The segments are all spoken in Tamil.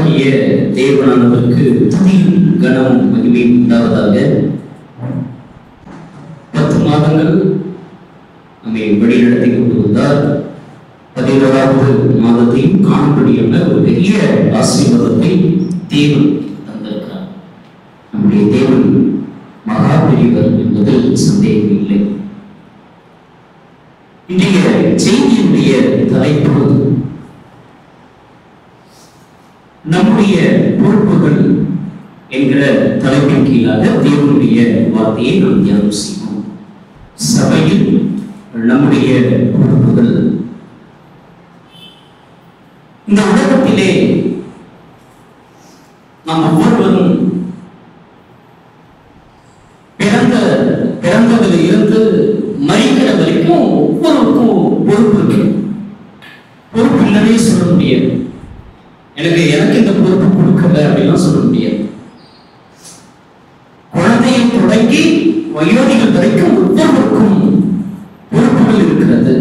பிதாவாகிய தேவனானவருக்கு துதி கனம் மகிமை உண்டாவதாக பத்து மாதங்கள் நம்மை வழிநடத்தி கொண்டு வந்தார் பதினோராவது மாதத்தையும் காணும்படியான ஒரு பெரிய ஆசீர்வாதத்தை தேவன் தந்திருக்கிறார் நம்முடைய தேவன் மகா பெரியவர் என்பதில் சந்தேகம் இல்லை இன்றைய செய்தியினுடைய தலைப்பு நம்முடைய பொறுப்புகள் என்கிற தலைப்பின் கீழாக தேவனுடைய வார்த்தையை நாம் தியானம் செய்வோம் சபையில் நம்முடைய பொறுப்புகள் இந்த உலகத்திலே நாம் ஒவ்வொருவரும் பிறந்த பிறந்ததில் இருந்து மறிக்கிற வரைக்கும் ஒவ்வொருவருக்கும் பொறுப்பு இருக்கு பொறுப்பு இல்லைன்னே சொல்ல முடியாது எனக்கு எனக்கு இந்த பொறுப்பு கொடுக்கல அப்படின்லாம் சொல்ல முடியாது குழந்தையை தொடங்கி வயோதிகள் வரைக்கும் ஒவ்வொருவருக்கும் பொறுப்புகள் இருக்கிறது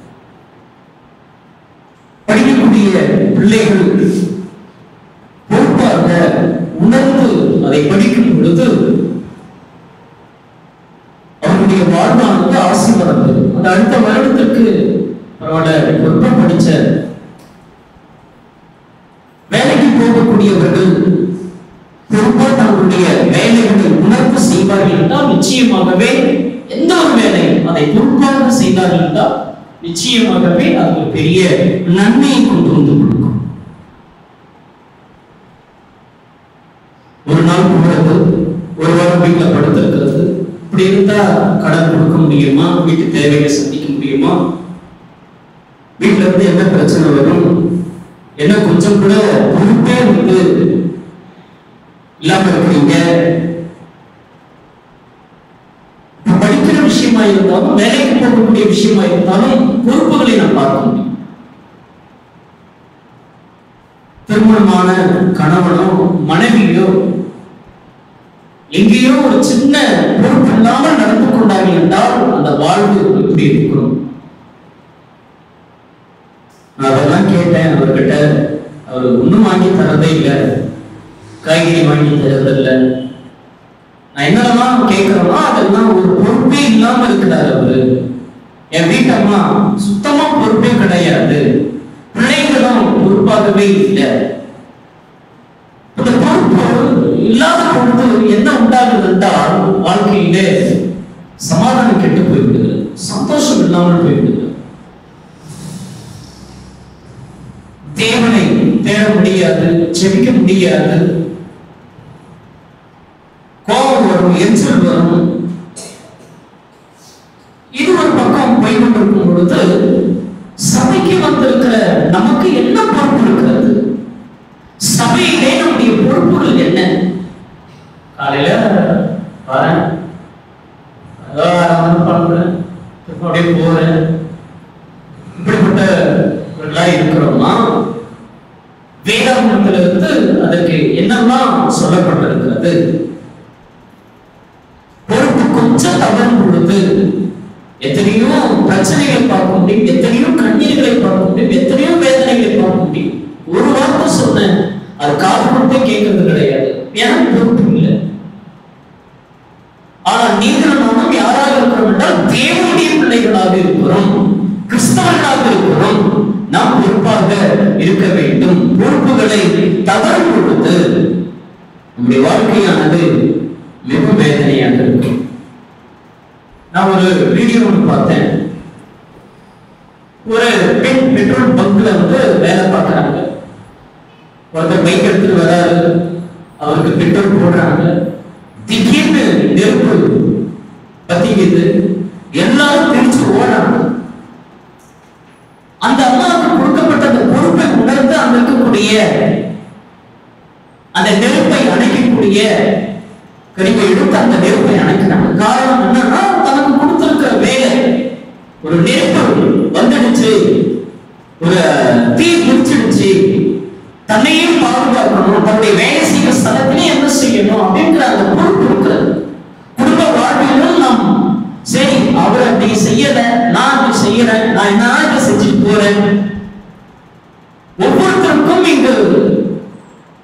படிக்கக்கூடிய பிள்ளைகள் பொறுப்பாக உணர்ந்து அதை படிக்கும் பொழுது அவருடைய வாழ்வானது ஆசீர்வாதம் பெறும். அந்த அடுத்த வருடத்திற்கு பரவாயில்ல பொறுப்பா படிச்ச வேலைக்கு போகக்கூடியவர்கள் பொறுப்பா தங்களுடைய வேலைகளை உணர்ந்து செய்வார்கள் என்றால் நிச்சயமாகவே எந்த ஒரு வேலை அதை பொறுப்பாக செய்தார்கள் என்றால் நிச்சயமாகவே அது ஒரு பெரிய நன்மையை கொண்டு வந்து கொடுக்கும் ஒரு நாள் போறது ஒரு வாரம் வீட்டுல படுத்திருக்கிறது இப்படி இருந்தா கடன் கொடுக்க முடியுமா வீட்டு தேவையை சந்திக்க முடியுமா வீட்டுல இருந்து என்ன பிரச்சனை வரும் என்ன கொஞ்சம் கூட பொறுப்பே வந்து இல்லாம இருக்கிறீங்க இப்ப படிக்கிற விஷயமா இருந்தாலும் வேலைக்கு போகக்கூடிய விஷயமா இருந்தாலும் பொறுப்புகளை நாம் பார்க்க முடியும் திருமணமான கணவனோ மனைவியோ எங்கேயோ ஒரு சின்ன பொறுப்பு இல்லாமல் நடந்து கொண்டார்கள் என்றால் அந்த வாழ்வு எப்படி இருக்கிறோம் நான் அதெல்லாம் கேட்டேன் அவர்கிட்ட அவர் ஒண்ணும் வாங்கி தரதே இல்லை காய்கறி வாங்கி தரதில்லை நான் என்னெல்லாம் கேட்கிறேனோ அதெல்லாம் ஒரு பொறுப்பே இல்லாம இருக்கிறார் அவரு என் வீட்டம்மா சுத்தமா பொறுப்பே கிடையாது பிள்ளைங்களும் பொறுப்பாகவே இல்லை இந்த பொறுப்பு இல்லாத பொழுது என்ன உண்டாகுது என்றால் வாழ்க்கையிலே சமாதானம் கெட்டு போய்விடுகிறது சந்தோஷம் இல்லாமல் போய்விடுகிறது தேவனை தேட முடியாது செபிக்க முடியாது கோபம் வரும் எரிச்சல் வரும் இது ஒரு பக்கம் போய் கொண்டிருக்கும் பொழுது சபைக்கு வந்திருக்கிற நமக்கு என்ன பொறுப்பு இருக்கிறது சபையிலே நம்முடைய பொறுப்புகள் என்ன காலையில வரேன் ஏதோ ஆராதனை பண்றேன் திரும்ப அப்படியே போறேன் இப்படிப்பட்டவர்களா இருக்கிறோமா வேதாகமத்திலிருந்து அதற்கு என்னெல்லாம் சொல்லப்பட்டிருக்கிறது பொறுப்பு கொஞ்சம் தவறும் பொழுது எத்தனையோ பிரச்சனைகளை பார்க்க முடியும் எத்தனையோ கண்ணீர்களை பார்க்க முடியும் எத்தனையோ வேதனைகளை பார்க்க முடியும் ஒரு வார்த்தை சொன்னேன் அது காது கொடுத்தே கேட்கறது கிடையாது எனக்கு பொறுப்பு இல்லை ஆனா நீங்கள் நானும் யாராக இருக்கிறோம் என்றால் தேவனுடைய பிள்ளைகளாக இருக்கிறோம் கிறிஸ்தவர்களாக இருக்கிறோம் நாம் பொறுப்பாக இருக்க வேண்டும் பொறுப்புகளை தவறும் பொழுது நம்முடைய வாழ்க்கையானது மிக வேதனையாக இருக்கும் நான் ஒரு வீடியோ ஒன்று பார்த்தேன் ஒரு பெண் பெட்ரோல் பங்க்ல வந்து வேலை பார்க்கறாங்க ஒருத்தர் பைக் எடுத்துட்டு வராரு அவருக்கு பெட்ரோல் போடுறாங்க திடீர்னு நெருப்பு பத்திக்குது எல்லாரும் பிரிச்சு ஓடுறாங்க அந்த அம்மாவுக்கு கொடுக்கப்பட்ட அந்த பொறுப்பை உணர்ந்து அங்க இருக்கக்கூடிய அந்த நெருப்பை அணைக்கக்கூடிய கருவியை எடுத்து அந்த நெருப்பை அணைக்கிறாங்க காரணம் என்னன்னா தனக்கு கொடுத்திருக்கிற வேலை ஒரு நெருப்பு வந்துடுச்சு ஒரு தீ பிடிச்சிடுச்சு தன்னையும் பாதுகாக்கணும் தன்னுடைய வேலை செய்கிற ஸ்தலத்திலே என்ன செய்யணும் அப்படிங்கிற அந்த பொறுப்பு இருக்கிறது குடும்ப வாழ்விலும் நாம் சரி அவர் அப்படி செய்யல நான் அப்படி செய்யறேன் நான் என்ன இதை செஞ்சுட்டு போறேன் ஒவ்வொருத்தருக்கும் இங்கு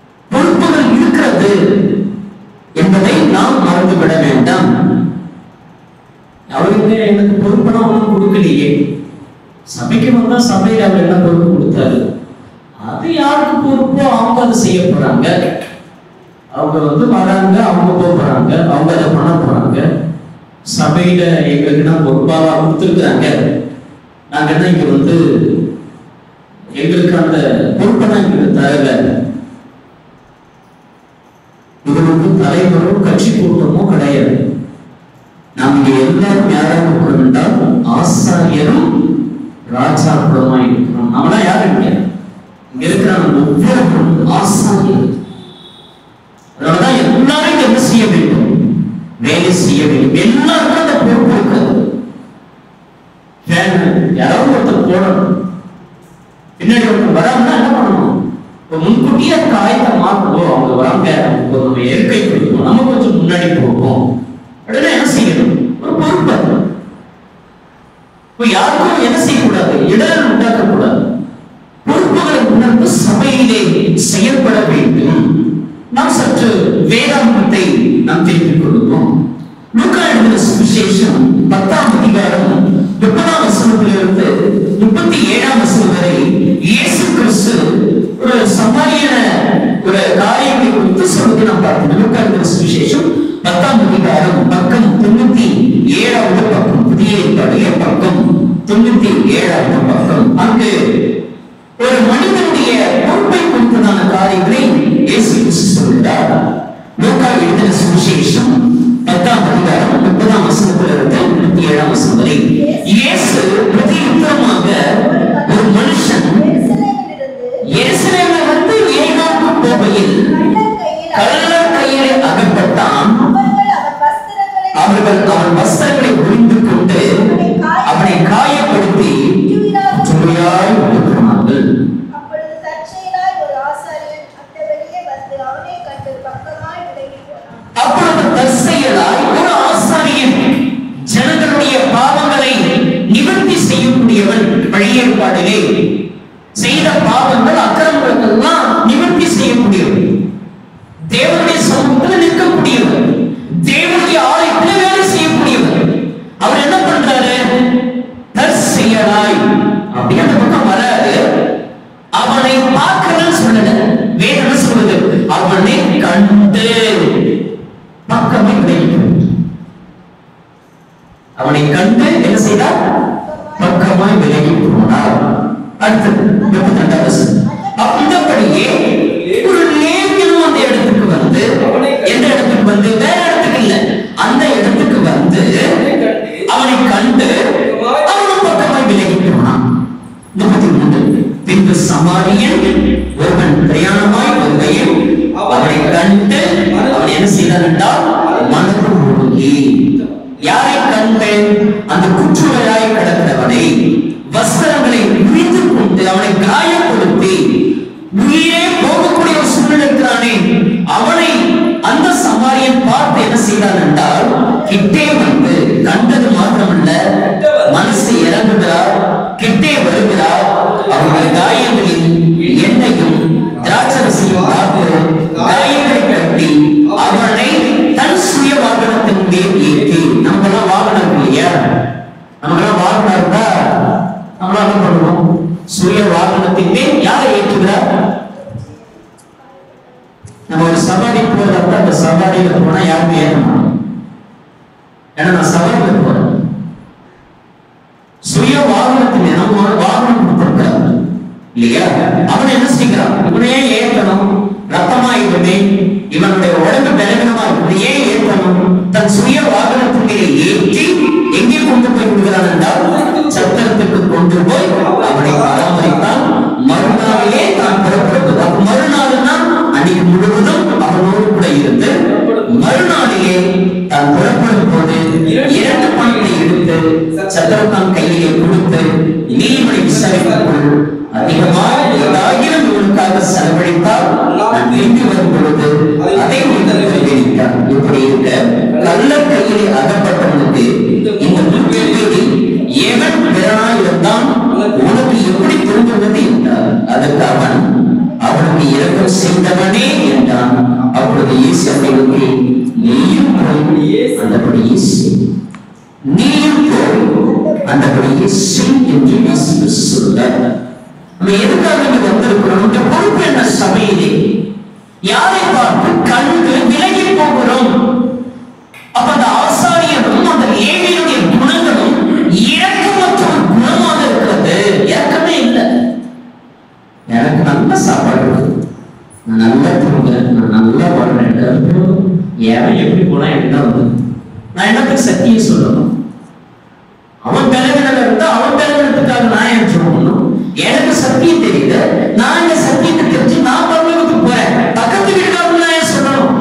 எனக்கு பொறுப்பெல்லாம் ஒன்றும் கொடுக்கலையே சபைக்கு வந்தா சபையில அவர் என்ன பொறுப்பு கொடுத்தாரு அது யாருக்கு பொறுப்போ அவங்க அதை செய்ய போறாங்க அவங்க வந்து வராங்க அவங்க போக போறாங்க அவங்க அதை பண்ண போறாங்க சபையில எங்களுக்கு தான் பொறுப்பாக கொடுத்துருக்குறாங்க நாங்க என்ன இங்க வந்து எங்களுக்கு அந்த பொறுப்பெல்லாம் எங்களுக்கு தரல இது வந்து தலைவரோ கட்சி கூட்டமோ கிடையாது நாம் இங்க எல்லாரும் யாராக இருக்கிறோம் என்றால் ஆசாரியரும் ராஜாக்களுமா இருக்கிறோம் நம்மளாம் யாரும் இங்க இங்க இருக்கிற நம்ம ஒவ்வொருவரும் ஆசாரியர் அதனாலதான் எல்லாரும் இங்க என்ன செய்ய வேண்டும் வேலை செய்ய வேண்டும் எல்லாருக்கும் அந்த பொறுப்பு இருக்கிறது ஃபேன் யாராவது ஒருத்தர் போடணும் பின்னாடி ஒருத்தர் வராங்கன்னா என்ன பண்ணணும் இப்போ முன்கூட்டியே அந்த ஆயத்தை மாற்றணும் அவங்க வராங்க அவங்க நம்ம இருக்கை கொடுக்கணும் நம்ம கொஞ்சம் முன்னாடி போவோம் உடனே என்ன செய்யணும் ஒரு பொறுப்பு அது. இப்போ யாருக்கும் என்ன செய்யக்கூடாது இடர் உண்டாக்க கூடாது பொறுப்புகளை உணர்ந்து சபையிலே செயல்பட வேண்டும் நாம் சற்று வேதாந்தத்தை நாம் தெரிந்து கொள்வோம் லூக்கா எழுதின சுவிசேஷம் பத்தாம் அதிகாரம் முப்பதாம் வசனத்திலிருந்து முப்பத்தி ஏழாம் வசனம் வரை இயேசு கிறிஸ்து ஒரு சமாரியன ஒரு காரியங்களை குறித்து சொல்வதை நாம் பார்க்கிறோம் லூக்கா எழுதின சுவிசேஷம் பத்தாம் அதிகாரம் பக்கம் தொண்ணூத்தி ஏழாவது பக்கம் புதிய ஏற்பாடைய பக்கம் தொண்ணூத்தி ஏழாவது பக்கம் அங்கு ஒரு மனிதனுடைய பொறுப்பை குறித்ததான காரியங்களை இயேசு கிறிஸ்து சொல்கிறார் லூக்கா எழுதின சுவிசேஷம் பத்தாம் அதிகாரம் முப்பதாம் வசனத்திலிருந்து முப்பத்தி ஏழாம் வசனம் வரை இயேசு பிரதியுத்தரமாக ஒரு மனுஷன் எருசலேமில் வந்து ஏகாக்கு போகையில் கள்ளர் கையிலே அகப்பட்டான் அவர்கள் அவன் வஸ்திரங்களை உரிந்து கொண்டு அவனை காயப்படுத்தி சுமையாய் விட்டுவிட்டார்கள் அப்பொழுது தற்செயலாய் ஒரு ஆசாரியன் அந்த வெளியே வந்து அவனை கண்டு பக்கமாய் விலகி போனான் அப்பொழுது தற்செயலாய் ஒரு ஆசாரியன் ஜனங்களுடைய பாவங்களை நிவர்த்தி செய்யக்கூடியவன் வழியேற்பாடிலே செய்த பாவங்கள் அக்கிரமங்களுக்கெல்லாம் நிவர்த்தி செய்யக்கூடியவன் தேவனுடைய சமூகத்தில் நிற்கக்கூடியவர் தேவனுடைய ஆலயத்தில் வேலை செய்யக்கூடியவர் அவர் என்ன பண்றாரு தற்செயலாய் அப்படி அந்த பக்கம் வராது அவனை பார்க்கலன்னு சொல்லல வேற என்ன சொல்றது அவனை கண்டு பக்கமே விலகிட்டு அவனை கண்டு என்ன செய்தார் பக்கமாய் விலகி போனார் அடுத்தது முப்பத்தி ரெண்டாவது வசனம். அந்தபடியே ஒரு லேவியனும் அந்த இடத்துக்கு வந்து எந்த இடத்துக்கு வந்து வேற இடத்துக்கு இல்ல அந்த இடத்துக்கு வந்து அவனை கண்டு அவனும் பக்கமாய் விலகி போனான் முப்பத்தி மூன்று பின்பு சமாரியன் ஒருவன் பிரயாணமாய் வருகையில் அவனை கண்டு அவன் என்ன செய்தான் என்றால் மனது உருகி யாரை கண்டு அந்த குற்றுவராய் கிடக்கிறவனை வஸ்திரங்களை உரிந்து கொண்டு அவனை காயப்படுத்தி உயிரே போகக்கூடிய ஒரு சூழ்நிலை இருக்கிறானே அவனை அந்த சமாரியன் பார்த்து என்ன செய்தான் என்றால் கிட்டே வந்து கண்டது மாத்திரமல்ல மனசு இறங்குகிறார் கிட்டே வருகிறார் அவருடைய காயங்களில் எண்ணெயும் திராட்சரசியும் பார்த்து காயங்களை கட்டி அவனை தன் சுய வாகனத்தின் மேல் ஏற்றி நமக்கெல்லாம் வாகனம் இல்லையா நமக்கெல்லாம் வாகனம் இருந்தா நம்மளாம் என்ன பண்ணுவோம் சுய வாகனத்தின் மேல் யாரை ஏற்றுகிறார் நம்ம ஒரு சவாரி போறப்ப அந்த சவாரியில போனா யாருமே ஏற மாட்டோம் ஏன்னா நான் சவாரியில போறேன் சுய வாகனத்தின் நம்ம வாகனம் கொடுத்திருக்கிறார் இல்லையா அவன் என்ன செய்கிறான் இவனையே ஏற்றணும் ரத்தமாயிடுமே இவனுடைய உடம்பு பலவீனமா இருக்குது ஏன் ஏற்றணும் தன் சுய வாகனத்தின் மேலே ஏற்றி எங்கே கொண்டு போய் விடுகிறான் என்றால் சத்திரத்துக்கு கொண்டு போய் அவனை பராமரித்தான் மறுநாளிலே தான் புறப்படுவது அப்ப மறுநாள்னா அன்னைக்கு முழுவதும் அவனோடு கூட இருந்து மறுநாளிலே தான் புறப்படும் போது இரண்டு பணத்தை எடுத்து சத்திரத்தான் கையிலே கொடுத்து நீதிமொழி விசாரித்துக்கொள் அதிகமாக ஏதாயிரம் இவனுக்காக செலவழித்தால் நான் திரும்பி வரும் பொழுது அதை உங்கள் தெரிவித்தார் இப்படி இருக்க கள்ள கையிலே அகப்பட்டவனுக்கு இந்த நூற்றி பேரில் எவன் பிறனாய் இருந்தான் உனக்கு எப்படி திரும்புவது என்றார் அதற்கு அவன் அவனுக்கு இரக்கம் செய்தவனே என்றான் அப்பொழுது இயேசு அவனுக்கு நீயும் போய் அந்தபடியே செய் நீயும் போய் அந்தபடியே செய் என்று இயேசு கிறிஸ்து சொல்றார் நம்ம எதுக்காக இங்க வந்திருக்கிறோம் இந்த பொறுப்பு என்ன சபையிலே யாரை பார்த்து கண்டு விலகி போகிறோம் அப்ப அந்த ஆசாரியனும் அந்த லேவியனுடைய குணங்களும் இரக்கமற்ற ஒரு குணமாக இருக்கிறது இரக்கமே இல்லை எனக்கு நல்ல சாப்பாடு இருக்கு நான் நல்லா தூங்குறேன் நான் நல்லா வாழ்றேன் அப்புறம் ஏன் எப்படி போனா எனக்கு தான் வந்து நான் என்னத்துக்கு சத்தியம் சொல்லணும் அவன் பலவீனம் இருந்தா அவன் பலவீனத்துக்காக நான் ஏன் சொல்லணும் எனக்கு சத்தியம் தெரியுது நான் இந்த சத்தியத்தை தெரிஞ்சு நான் பரலோகத்துக்கு போறேன் பக்கத்து வீட்டுக்காரங்க நான் ஏன் சொல்லணும்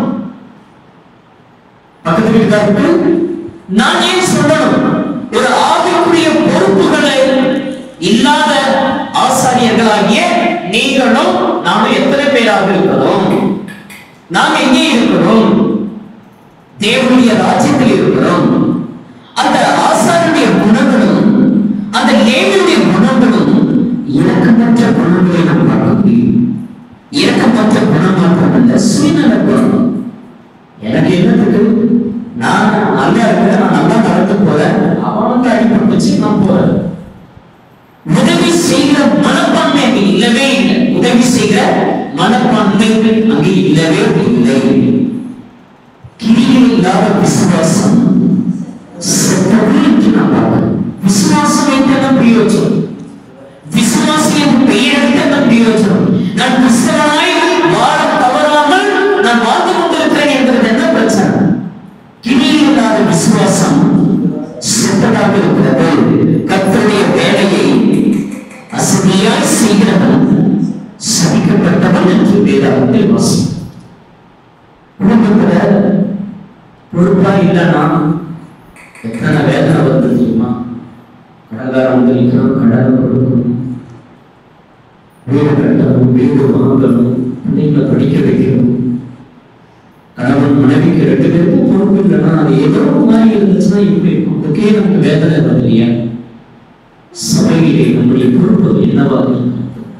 பக்கத்து வீட்டுக்காரருக்கு நான் ஏன் சொல்லணும் ஒரு ஆவிக்குரிய பொறுப்புகளை இல்லாத ஆசாரியர்களாகிய நீங்களும் நானும் எத்தனை பேராக இருக்கிறோம் நாம் எங்கே இருக்கிறோம் தேவனுடைய ராஜ்யத்தில் இருக்கிறோம் அந்த ஆசாரியனுடைய குணங்களும் அந்த லேவியுடைய குணங்களும் இறக்கமற்ற குணங்களை நாம் பார்க்க முடியும் இறக்கமற்ற குணம் மாத்திரமல்ல சுயநல குணம் எனக்கு என்னத்துக்கு நான் நல்லா இருக்கிறேன் நான் நல்லா நடந்து போறேன் அவனுக்கு அடிபட்டுச்சு நான் போறேன் உதவி செய்கிற மனப்பான்மை அங்கே இல்லவே இல்லை உதவி செய்கிற மனப்பான்மை அங்கே இல்லவே இல்லை கிரியை இல்லாத விசுவாசம் செத்தது என்று நாம் பார்க்கிறோம் விசுவாசம் வைத்ததான் பிரயோஜனம் விசுவாசி என்று பெயரெடுத்ததான் பிரயோஜனம் நான் கிறிஸ்தவனாய் வாழ தவறாமல் நான் வாழ்ந்து கொண்டிருக்கிறேன் என்பது என்ன பிரச்சனை கிரியை இல்லாத விசுவாசம் செத்ததாக இருக்கிறது கர்த்தருடைய வேலையை அசதியாய் செய்கிறவன் சபிக்கப்பட்டவன் என்று வேதாகத்தில் வாசி குடும்பத்துல பொறுப்பா இல்லைன்னா எத்தனை வேதனை வருது தெரியுமா கடங்காரம் வந்து நிற்கணும் கடன் கொடுக்கணும் வீடு கட்டணும் வீடு வாங்கணும் பிள்ளைங்களை படிக்க வைக்கணும் கணவன் மனைவிக்கு ரெண்டு பேருக்கும் பொறுப்பு இல்லைன்னா அது ஏதோ ஒரு மாதிரி இருந்துச்சுன்னா இப்படி இருக்கும் அதுக்கே நமக்கு வேதனை வருது இல்லையா சபையிலே நம்முடைய பொறுப்பு என்னவாக இருக்கிறது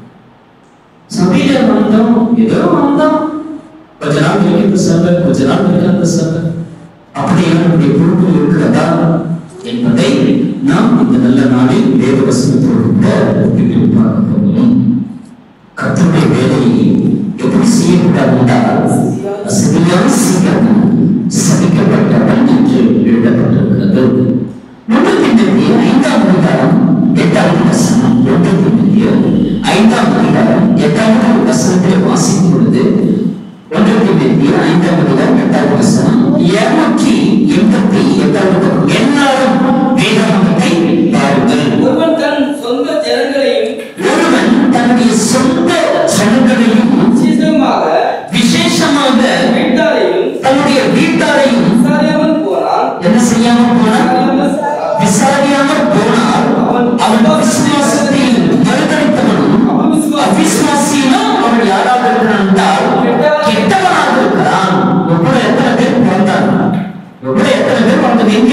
சபையில வந்தோம் ஏதோ வந்தோம் கொஞ்ச நாள் இருக்கிற சபை கொஞ்ச நாள் இருக்கிற சபை அப்படியே நம்முடைய பொறுப்பு இருக்கிறதா என்பதை நாம் இந்த நல்ல நாளில் வேத வசனத்தோடு கூட ஒப்பிட்டு பார்க்க போகிறோம் கர்த்தருடைய வேலையை எப்படி செய்யக்கூடாது என்றால் சரியான சீக்கிரம் சபிக்கப்பட்டவன் என்று எழுதப்பட்டிருக்கிறது ஒன்று திண்டத்திய ஐந்தாம் அதிகாரம் எட்டாவது வசனம் ஒன்று திண்டத்திய ஐந்தாம் அதிகாரம் எட்டாவது வசனத்தில் வாசிக்கும் பொழுது ஒன்று திண்டத்திய ஐந்தாம் அதிகாரம் எட்டாவது வசனம் இருநூற்றி எண்பத்தி எட்டாவது எல்லாரும் வேதாகமத்தை பாருங்கள் ஒருவன் தன் சொந்த ஜனங்களையும் ஒருவன் தன்னுடைய சொந்த ஜனங்களையும் விசேஷமாக விசேஷமாக வீட்டாரையும் தன்னுடைய வீட்டாரையும் விசாரியாமல் போனான் என்ன செய்யாம போனான் விசாரியாமல் போனான். விசாரியாமல் போனால் அவன் விசுவாசத்தில் மறுதளித்தவனும் அவன் விசுவாசி. அவிசுவாசியிலும் அவன் யாராக இருக்கிறான் என்றால் கெட்டவனாக இருக்கிறான் எவ்வளவு எத்தனை பேர் பிறந்தாங்க எவ்வளவு எத்தனை பேர் பிறந்தது எங்க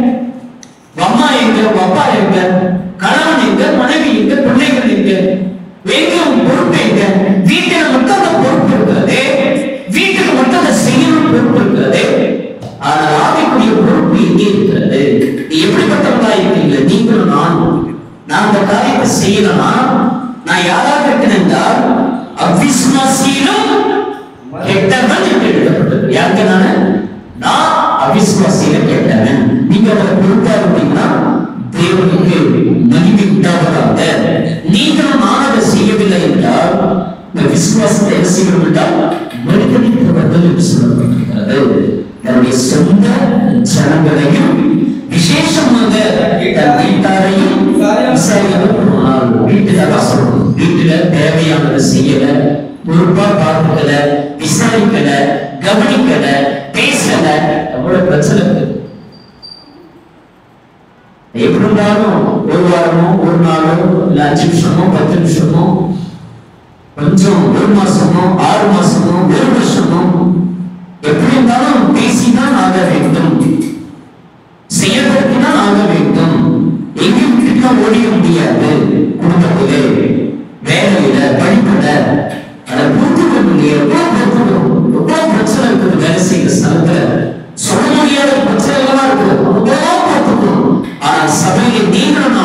அம்மா எங்க அப்பா எங்க கணவன் எங்க மனைவி எங்க பிள்ளைகள் எங்க எங்க பொறுப்பு எங்க வீட்டுல மட்டும் அந்த பொறுப்பு இருக்கிறது வீட்டுக்கு மட்டும் அந்த செய்யணும் பொறுப்பு இருக்கிறது ஆனால் ஆவிக்குரிய பொறுப்பு எங்கே இருக்கிறது நீ எப்படிப்பட்டவங்களா இருக்கீங்க நீங்களும் நானும் நான் அந்த காரியத்தை செய்யலனா நான் யாராக இருக்கிறேன் என்றால் அவிசுவாசியிலும் கெட்டவன் என்று எழுதப்பட்டது யாருக்கு நானு நான் அவிசுவாசியில கெட்டவன் நீங்க அதை பொறுப்பா இருந்தீங்கன்னா தேவனுக்கு மகிமை உண்டாவதாக நீங்களும் நான் அதை செய்யவில்லை என்றால் இந்த விசுவாசத்தை என்ன செய்யணும் என்றால் மறுதளித்தவர்கள் என்று சொல்லப்பட்டிருக்கிறது தன்னுடைய சொந்த ஜனங்களையும் விசேஷமாக தன் வீட்டாரையும் விசாரியாமல் போனால் வீட்டுல தான் சொல்லணும் வீட்டுல தேவையானதை செய்யல பொறுப்பா பார்க்கல விசாரிக்கல கவனிக்கல பேசல எவ்வளவு பிரச்சனை இருக்கு எப்படி இருந்தாலும் ஒரு வாரமோ ஒரு நாளோ இல்ல அஞ்சு நிமிஷமோ பத்து நிமிஷமோ கொஞ்சம் ஒரு மாசமோ ஆறு மாசமோ ஒரு வருஷமோ எப்படி இருந்தாலும் பேசிதான் ஆக வேண்டும் செயல்படுத்தினால் ஆக வேண்டும் எங்கேயும் விட்டுட்டா ஓடிய முடியாது குடும்பத்திலே வேலையில படிப்புல அதை பொறுத்துக்கணும் இல்லையா எவ்வளவு பொறுத்துக்கணும் எவ்வளவு பிரச்சனை இருக்குது வேலை செய்யற ஸ்தலத்துல சொல்ல முடியாத பிரச்சனைகள்லாம் இருக்குது அவ்வளோ பொறுத்துக்கணும் ஆனால் சபையில நீங்களும்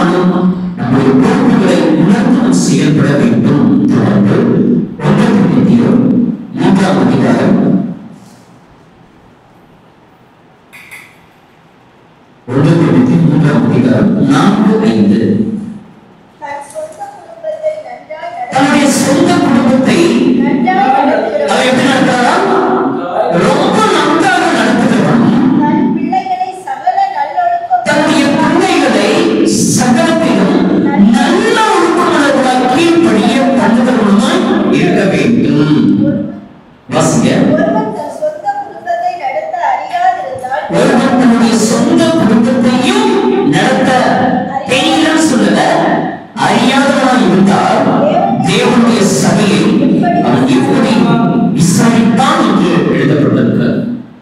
வாசிங்க ஒருவன் தன் சொந்த குடும்பத்தை நடத்த அறியாதிருந்தால் ஒருவன் தன்னுடைய சொந்த குடும்பத்தையும் நடத்த தெரியலன்னு சொல்லல அறியாதவனா இருந்தால் தேவனுடைய சபையை அவன் எப்படி விசாரித்தான் என்று எழுதப்பட்டிருக்கிறது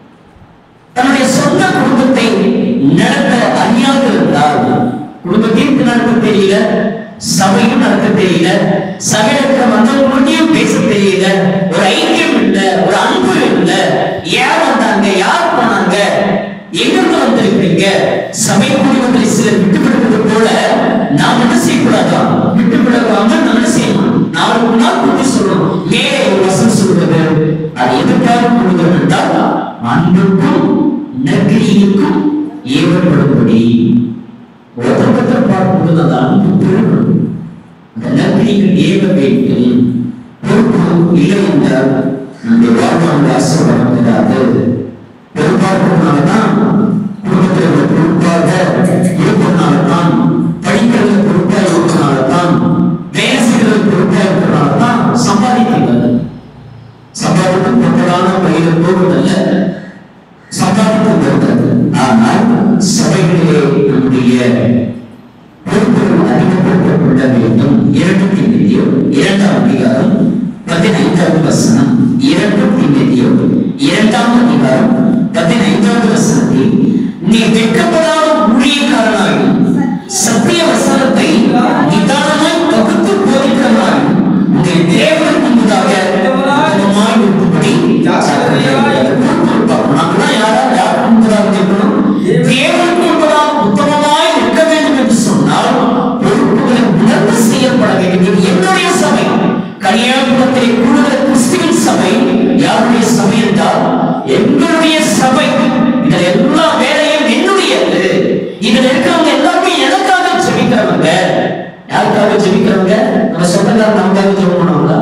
தன்னுடைய சொந்த குடும்பத்தை நடத்த அறியாது இருந்தால் குடும்பத்தையும் நடத்த தெரியல சபையும் நடத்த தெரியல சபையில வந்தவங்களுடையும் பேச தெரியல ஒரு ஐக்கியம் இல்ல ஒரு அன்பு இல்ல யார் வந்தாங்க யார் போனாங்க எங்கிருந்து வந்திருக்கீங்க சபை குடும்பங்களை சிலர் விட்டு விடுவது போல நாம் என்ன செய்யக்கூடாதா விட்டு விடாம நம்ம என்ன செய்யணும் நாளுக்கு நாள் புத்தி சொல்லணும் மேலே ஒரு வசனம் சொல்றது அது எதற்காக கொடுக்கிறது என்றால் அன்புக்கும் நற்கிரிக்கும் ஏவப்படும்படி ஒருத்தர் பார்க்கும்போது அந்த அன்பு பெருகணும் அந்த நற்கிரிகள் ஏவ வேண்டும் பொறுப்பு இல்லை என்றால் நம்முடைய வாழ்வாங்க ஆசைப்படாது பொறுப்பாக்குனால்தான் குடும்பத்தில் உள்ள பொறுப்பாக இருப்பதனால்தான் படிக்கிறது பொறுப்பாக இருப்பதனால்தான் வேலை செய்கிறது பொறுப்பாக இருப்பதனால்தான் சம்பாதிக்கிறது சம்பாதித்து பொருளான பயிர் போவதல்ல சம்பாதித்து வருகிறது ஆனால் சபைகளிலே நம்முடைய பொறுப்புகள் அறிமுகப்படுத்தப்பட வேண்டும் இரண்டு திமிதியோ இரண்டாம் அதிகாரம் பதினைந்தாவது வசனம் இரண்டு திமிதியோ இரண்டாம் அதிகாரம் பதினைந்தாவது வசனத்தில் நீ வெட்கப்படாத ஊழியக்காரனாயும் சத்திய வசனத்தை நிதானமாய் பகுத்து போதிக்கிறவனாயும் உங்கள் தேவன் முன்பதாக உத்தமமாய் இருக்கும்படி ஜாக்கிரதையாக நாங்களாம் யாரா யார் முன்பதாக இருக்கணும் தேவனுக்கு முன்பதாக உத்தமமாய் இருக்க வேண்டும் என்று சொன்னால் பொறுப்புகளை உணர்ந்து செய்யப்பட வேண்டும் இது என்னுடைய சபை கன்னியாகுமரத்தில் கூடுதல் கிறிஸ்துவின் சபை யாருடைய சபை என்றால் எங்களுடைய சபை இதில் எல்லா வேலையும் என்னுடையது இதில் இருக்கிறவங்க எல்லாருமே எனக்காக ஜெபிக்கிறவங்க யாருக்காக ஜெபிக்கிறவங்க நம்ம சொந்தக்காரர் நமக்காக ஜெபம் பண்ணுவாங்களா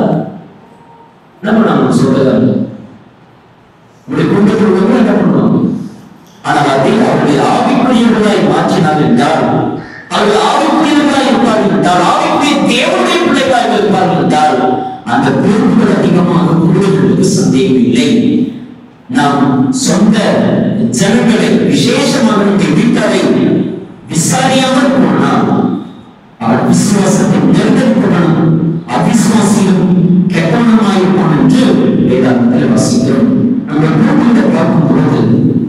என்ன பண்ணுவாங்க சொந்தக்காரங்க உங்களுடைய குடும்பத்தில் உள்ளவங்க என்ன பண்ணுவாங்க ஆனால் அதை அவருடைய ஆவிக்குரியவர்களாய் மாற்றினார் என்றால் அவர்கள் ஆவிக்குரியவர்களாய் இருப்பார்கள் என்றால் ஆவிக்குரிய தேவனுடைய பிள்ளைகளாக இருப்பார்கள் என்றால் அந்த பொறுப்புகள் அதிகமாக கூடுவதற்கு சந்தேகம் இல்லை நாம் சொந்த ஜனங்களை விசேஷமாக நம்முடைய வீட்டாரை விசாரியாமல் போனால் அவன் விசுவாசத்தை நெருங்கப்படணும் அவிசுவாசியும் கெட்டவனமாயிருப்பான் என்று வேதாந்தத்தில் வாசிக்கிறோம் நம்ம பூமியில பார்க்கும் பொழுது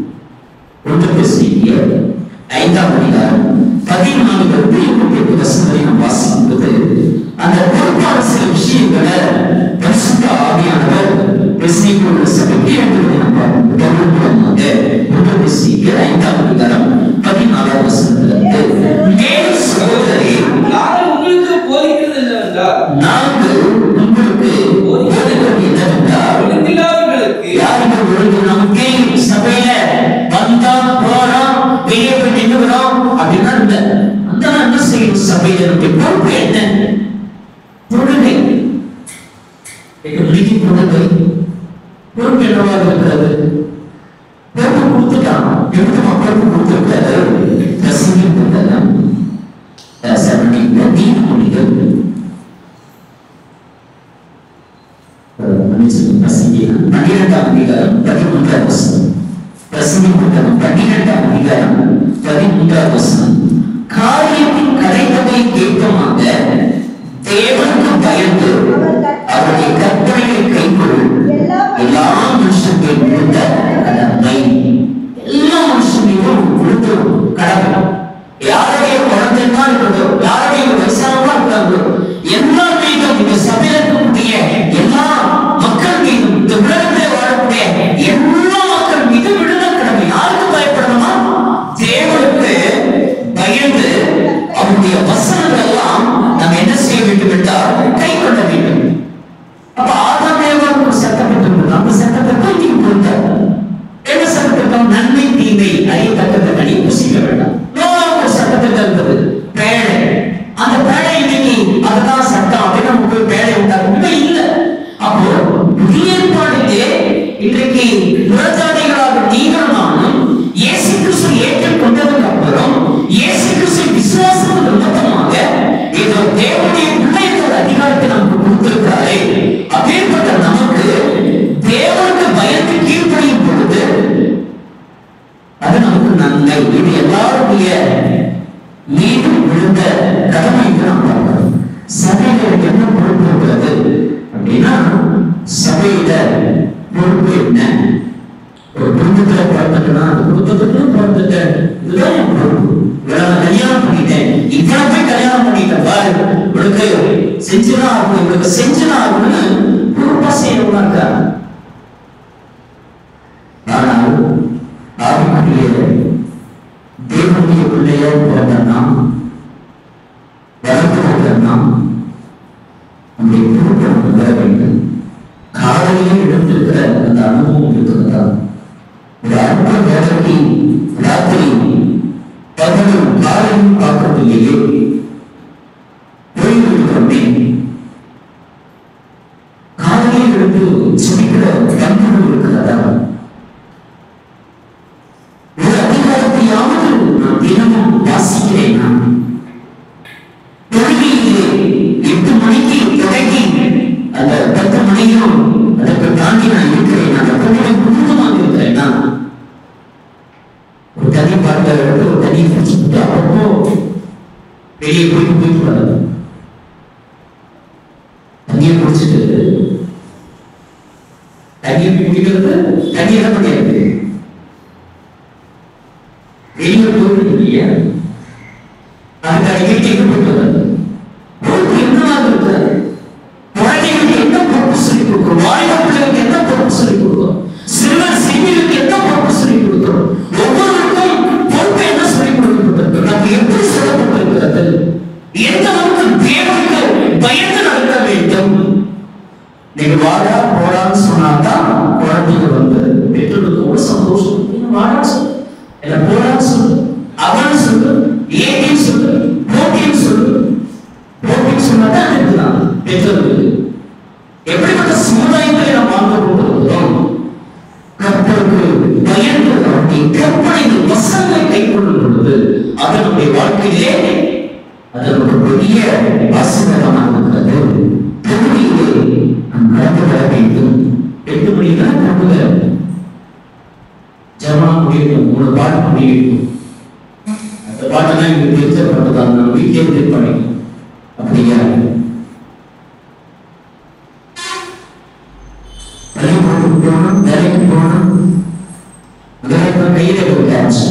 ஒன்று பேசிய ஐந்தாம் அதிகாரம் பதினான்கு இருபத்தி வசனத்தை நாம் வாசிக்கும்போது அந்த பொறுப்பான சில விஷயங்களை பரிசுத்த ஆவியானவர் பேசிக்கொள்ள சபைக்கு என்பதை நாம் கவனிக்கிறோமாக ஒன்று பேசிய ஐந்தாம் அதிகாரம் பதினாலாம் வசனத்திலிருந்து மேலும் சகோதரே நாங்கள் உங்களுக்கு போதிக்கிறது என்னவென்றால் நாங்கள் உங்களுக்கு போதிக்கிறது என்னவென்றால் ஒழுங்கில்லாதவர்களுக்கு யாருக்கு ஒழுங்கு நமக்கே சபையில வந்தா போறோம் வெளியே போய் நின்றுகிறோம் அப்படின்னா இல்ல அந்த என்ன செய்யும் சபையில நம்முடைய பொறுப்பு என்ன தொழுகை இன்னைக்கு தொழுகை பொறுப்பு என்னவாக இருக்கிறது பொறுப்பு கொடுத்துட்டான் எடுத்து மக்களுக்கு கொடுத்திருக்காரு ரசீது கொடுத்தலாம் செவன்டி நீதிமொழிகள் பன்னிரெண்டாம் அதிகாரம் பதிமூன்றாம் வசனம் பிரசங்கி புத்தகம் பன்னிரெண்டாம் அதிகாரம் பதிமூன்றாம் வசனம் காரியத்தின் கடைத்தவை கேட்கமாக தேவனுக்கு பயந்து அவருடைய கற்பனைகளை கைக்கொள் எல்லா மனுஷங்களும் கொடுத்த கடமை எல்லா மனுஷனையும் கொடுத்த கடமை யாருடைய குழந்தைமா இருக்கிறதோ யாருடைய வயசானவா இருக்காங்களோ எல்லா மீதும் இந்த சபையில இருக்கக்கூடிய எல்லா மக்கள் மீதும் இந்த உலகத்தில் வாழக்கூடிய எல்லா மக்கள் மீதும் விடுதலை கடமை யாருக்கு பயப்படணுமா தேவனுக்கு பயந்து அவருடைய வசனங்கள் எல்லாம் நாம் என்ன செய்ய வேண்டும் என்றால் கை கொள்ள வேண்டும் அப்ப ஆதாம் ஏவாளுக்கு சட்ட வந்துட்டேன் இதுதான் என் பொறுப்பு இவ்வளவு நான் கல்யாணம் பண்ணிட்டேன் இவ்வளவு போய் கல்யாணம் பண்ணிட்டேன் பாரு இவளுக்கு செஞ்சுதான் ஆகணும் இவளுக்கு செஞ்சுதான் ஆகணும்னு பொறுப்பா செய்யணும்னா இருக்கா ஆனால் ஆவிக்குரிய தேவனுடைய பிள்ளைய பிறந்த நாம் வளர்த்து நாம் நம்முடைய பொறுப்பை நம்ம பெற வேண்டும் காலையிலே எழுந்திருக்கிற அந்த அனுபவம் இருக்கிறதா ஒரு அற்ப வேலைக்கு ராத்திரி பகலும் காலையும் பார்க்கவில்லையே ஓய்வெடுக்கிறோமே காலையிலே எழுந்து சுமிக்கிற கண்கள் இருக்கிறதா ஒரு அதிகாரத்தையாவது நான் தினமும் வாசிக்கிறேன் நான் தொழுகையிலே எட்டு மணிக்கு தொடங்கி அந்த பத்து மணியும் அதற்கு தாண்டி நான் இருக்கிறேன் அந்த பொழுது முழுவதுமாக இருக்கிறேன் நான் ஒரு தனி பாட்டை எடுத்து ஒரு தனி குடிச்சுட்டு அப்பப்போ வெளியே போயிட்டு போயிட்டு வர்றது தண்ணியை குடிச்சிட்டு தண்ணியை குடிக்கிறது தண்ணி என்ன பண்ணியாது வெளியே போயிட்டு இல்லையா அதுக்கு அடிக்கடி எங்க போயிட்டு வர்றது பொறுப்பு என்னவாக இருக்கிறது குழந்தைகளுக்கு என்ன பொறுப்பு சொல்லிக் கொடுக்கிறோம் வாலிப பிள்ளைகளுக்கு என்ன பொறுப்பு சொல்லிக் கொடுக்கிறோம் சிறுவர் சிறுமிகளுக்கு என்ன பொறுப்பு சொல்லிக் கொடுக்கிறோம் ஒவ்வொருவருக்கும் பொறுப்பு என்ன சொல்லிக் கொடுக்கப்பட்டிருக்கு நமக்கு எப்படி சொல்லப்பட்டிருக்கிறது எந்த அளவுக்கு தேவனுக்கு பயந்து நடக்க வேண்டும் நீங்க வாடா போடான்னு சொன்னாதான் குழந்தைங்க வந்து பெற்றோருக்கு கூட சந்தோஷம் நீங்க வாடான்னு சொல்லு இல்ல போடான்னு சொல்லு அவன்னு சொல்லு ஏன்னு சொல்லு போட்டின்னு சொல்லு போட்டின்னு சொன்னாதான் இருக்கலாம் பெற்றோருக்கு எப்படிப்பட்ட சமுதாயங்களை நாம் வாழ்ந்து கொண்டிருக்கிறோம் கர்த்தருக்கு பயந்து அவருடைய கற்பனைகள் வசங்களை கைக்கொள்ளும் பொழுது அது நம்முடைய வாழ்க்கையிலே அது ஒரு பெரிய ஆசீர்வாதமாக இருக்கிறது தொழுகையிலே நாம் நடந்து வர வேண்டும் எட்டு மணிக்கு தான் தொழுக ஜமா முடியும் மூணு பாட்டு முடியும் அந்த பாட்டெல்லாம் எங்களுக்கு தெரிஞ்ச பாட்டு தான் நம்ம வீட்டிலே இருந்து படிக்கணும் அப்படியா பள்ளிக்கூடத்துக்கு போகணும் வேலைக்கு போகணும் வேலைக்கு கையில ஒரு கேட்ச்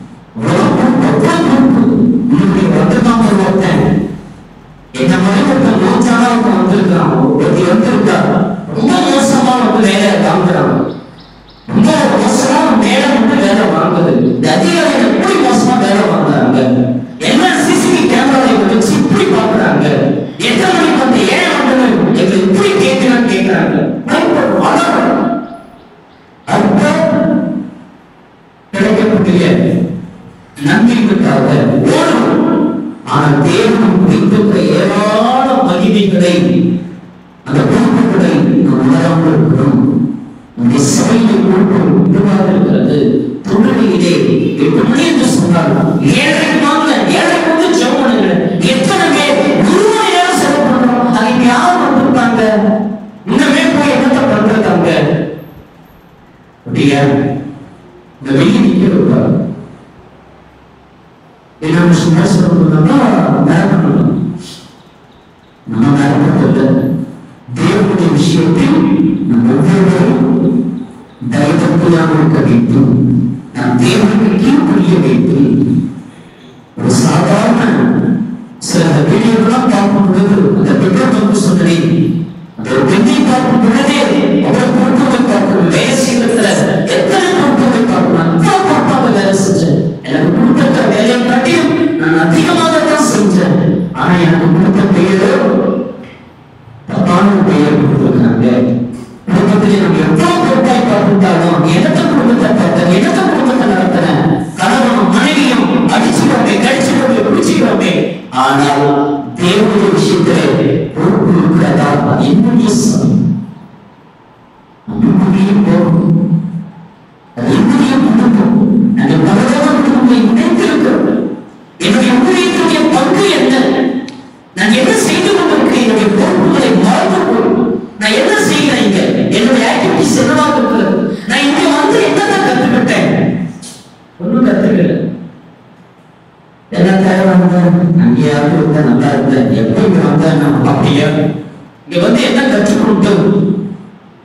உன்னுடைய வந்ததான் ஒரு ஒருத்தன் என்ன மாதிரி ஒருத்தன் மோச்சானா ஒருத்தன் வந்திருக்கான் ஒருத்தி வந்திருக்கா ரொம்ப மோசமா வந்து வேலை வாங்குறான் ரொம்ப மோசமா மேல வந்து வேலை வாங்குது இந்த அதிகாரிகள் எப்படி மோசமா வேலை வாங்குறாங்க என்ன சிசிடிவி கேமராவை வச்சு இப்படி பாக்குறாங்க எத்தனை மணிக்கு வந்து ஏன் வந்து எங்களை இப்படி கேட்கிறான்னு கேட்கிறாங்க பயப்படும் வளரும் அப்ப கிடைக்கக்கூடிய நன்மைகளுக்காக ஓடும் ஆனால் தேவன் வைத்திருக்க ஏராள மகிமைகளை அந்த பொறுப்புகளை நாம் உணராமல் இருக்கிறோம் நம்முடைய சபையில் பொறுப்பு இதுவாக இருக்கிறது தொழுகையிலே எட்டு மணி என்று சொன்னால் ஏழைக்கு வாங்க ஏழைக்கு வந்து ஜெபம் பண்ணுங்க எத்தனை பேர் ஒரு மணி நேரம் செலவு பண்றோம் அதுக்கு யார் வந்திருப்பாங்க இன்னமே போய் என்னத்தை பண்றதாங்க அப்படியா இந்த வெளியே நிக்க வைப்பாங்க என்ன சும்மா சொல்லணும்னா மறக்கணும் நம்ம மறக்கிறது தேவனுடைய விஷயத்தில் நம் ஒவ்வொருவரும் தைரியமாக இருக்க வேண்டும் நாம் தேவனுக்கு கீழ்ப்படிய வேண்டும் ஒரு சாதாரண சில அந்த வீடியோக்கெல்லாம் பார்க்கும் பொழுது அந்த பெற்றோர் வந்து சொன்னேன் அந்த ஒரு பெண்ணை பார்க்கும் பொழுதே அவர் பொறுப்புகளை பார்க்கணும் வேலை செய்யறதுல எத்தனை பொறுப்புகளை பார்க்கணும் அவ்வளவு பொறுப்பாக வேலை செஞ்சேன் எனக்கு கொடுத்த வேலையை காட்டியும் நான் அதிகமாக தான் செஞ்சேன் ஆனா எனக்கு கொடுத்த பெயரோ தப்பான பெயர் கொடுத்திருக்காங்க குடும்பத்திலே நம்ம எவ்வளவு பொறுப்பாய் பார்த்துட்டாலும் எனத்த குடும்பத்தை பார்த்தேன் எனத்த குடும்பத்தை நடத்தினேன் கணவனும் மனைவியும் அடிச்சுக்கிறோமே கடிச்சுக்கிறோமே பிடிச்சுக்கிறோமே ஆனால் தேவனுடைய விஷயத்திலே பொறுப்பு இருக்கிறதா என்னுடைய சபை நம்முடைய போகும் அது என்னுடைய குடும்பம் நாங்கள் பலரோட குடும்பங்களை இணைத்திருக்கிறோம் என்னுடைய ஊழியத்துடைய பங்கு என்ன நான் என்ன செய்து கொண்டிருக்கிறேன் என்னுடைய பொறுப்புகளை மறந்து போய் நான் என்ன செய்கிறேன் இங்க என்னுடைய ஆக்டிவிட்டிஸ் என்னவாக இருக்கிறது நான் இங்க வந்து என்னதான் கத்துக்கிட்டேன் ஒன்றும் கத்துக்கல எல்லாம் தேவை வந்தேன் அங்கேயாவது இருந்தா நல்லா இருந்தேன் எப்போ இங்க வந்தேன் நான் அப்படியா இங்க வந்து என்ன கற்றுக் கொடுத்தோம்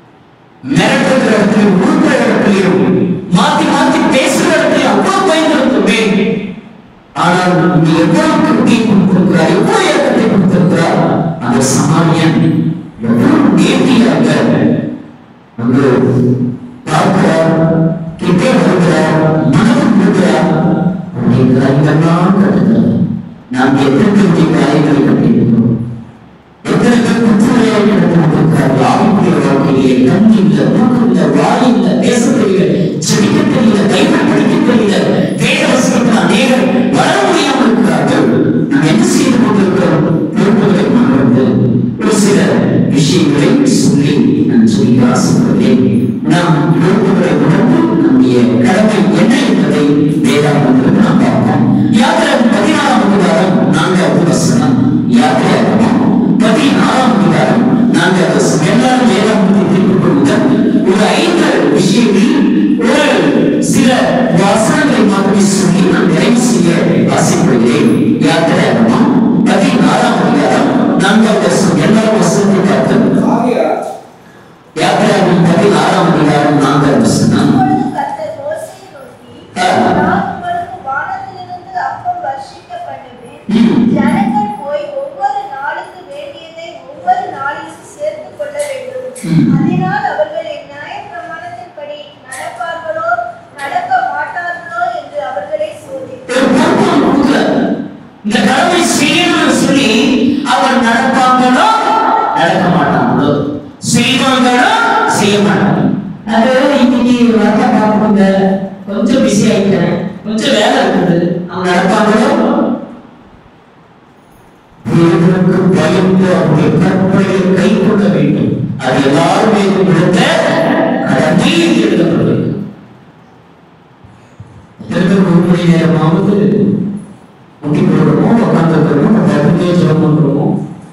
மிரட்டுற இடத்துலயும் உருட்டுற இடத்துலயும் மாத்தி மாத்தி பேசுற இடத்துலயும் அவ்வளவு பயந்து ஆனால் இங்கு எவ்வளவு கிருபையை கொடுத்திருக்கிறார் எவ்வளவு இறக்கத்தை கொடுத்திருக்கிறார் அந்த சமாரியன் எவ்வளவு நேர்த்தியாக அங்கு பார்க்கிறார் கிட்டே வருகிறார் மனதில் கொடுக்கிறார் உன்னுடைய காரியங்கள்லாம் கட்டுகிறார் நாம் எத்தனை பெரிய காரியங்களை கட்டியிருக்கிறோம் எத்தனை பேர் புற்றுநோயால் கிடக்கிறார்கள் ஆவிக்குரிய வாழ்க்கையிலே கண் இல்ல மூக்கு இல்ல வாய் இல்ல பேச தெரியல செடிக்க தெரியல கைகள் படிக்க தெரியல வேத வசனத்தில் அநேகர் வளர முடியாமல் இருக்கிறார்கள் நாம் என்ன செய்து கொண்டிருக்கிறோம் பொறுப்புகளை மறந்து ஒரு சில விஷயங்களை சொல்லி நான் சொல்லி ஆசைப்படுகிறேன் நாம் பொறுப்புகளை உணர்ந்து நம்முடைய கடமை என்ன என்பதை வேதாந்தத்தில் நாம் பார்ப்போம் யாத்திரை பதினாறாம் அதிகாரம் நான்காவது வசனம் யாத்திரையாகணும் பதினாறாம் அதிகாரம் நாங்கள் எல்லாரும் வேதாந்தத்தை திருப்பிக் கொள்ளுங்கள் ஒரு ஐந்து விஷயங்கள் ஒரு சில வசனங்களை மட்டுமே சொல்லி நான் நிறைவு செய்ய ஆசைப்படுகிறேன் யாத்திரையாகணும் பதினாறாம் அதிகாரம் நான்காவது வசனம் எல்லாரும் வசனத்தை பார்த்து ஆகையால் யாத்திரையாகணும் பதினாறாம் அதிகாரம் நான்காவது வசனம் அப்பொழுது கர்த்தர் மோசேயை நோக்கி, ஆ. நான் உங்களுக்கு வானத்திலிருந்து அப்பம் வர்ஷிக்க பண்ணுவேன். ம். ஜனங்கள் போய் ஒவ்வொரு நாளுக்கு வேண்டியதை ஒவ்வொரு நாளிலும் சேர்த்துக் கொள்ள வேண்டும். ம். அதனால் அவர்கள் என் நியாயப்பிரமாணத்தின்படி நடப்பார்களோ நடக்க மாட்டார்களோ என்று அவர்களை சோதித்து ஒரு பொறுப்பு கொடுக்கல இந்த கடமை செய்யணும்னு சொல்லி அவர் நடப்பாங்களோ நடக்க மாட்டாங்களோ செய்வாங்களோ செய்ய மாட்டாங்க அது இன்னைக்கு வார்த்தை பார்ப்போங்க கொஞ்சம் பிஸி ஆயிட்டேன் கொஞ்சம் வேலை இருக்குது அவங்க நடப்பாங்களோ தேவனுக்கு பயந்து அவருடைய கற்பனையை கை கொள்ள வேண்டும் அது எல்லாருமே விடுத்த கடமை எழுதப்படுகிறது எத்தனை ஒரு மணி நேரமாவது முட்டி போடுறோமோ உட்காந்துருக்கிறோமோ பக்கத்தே ஜெபம் பண்றோமோ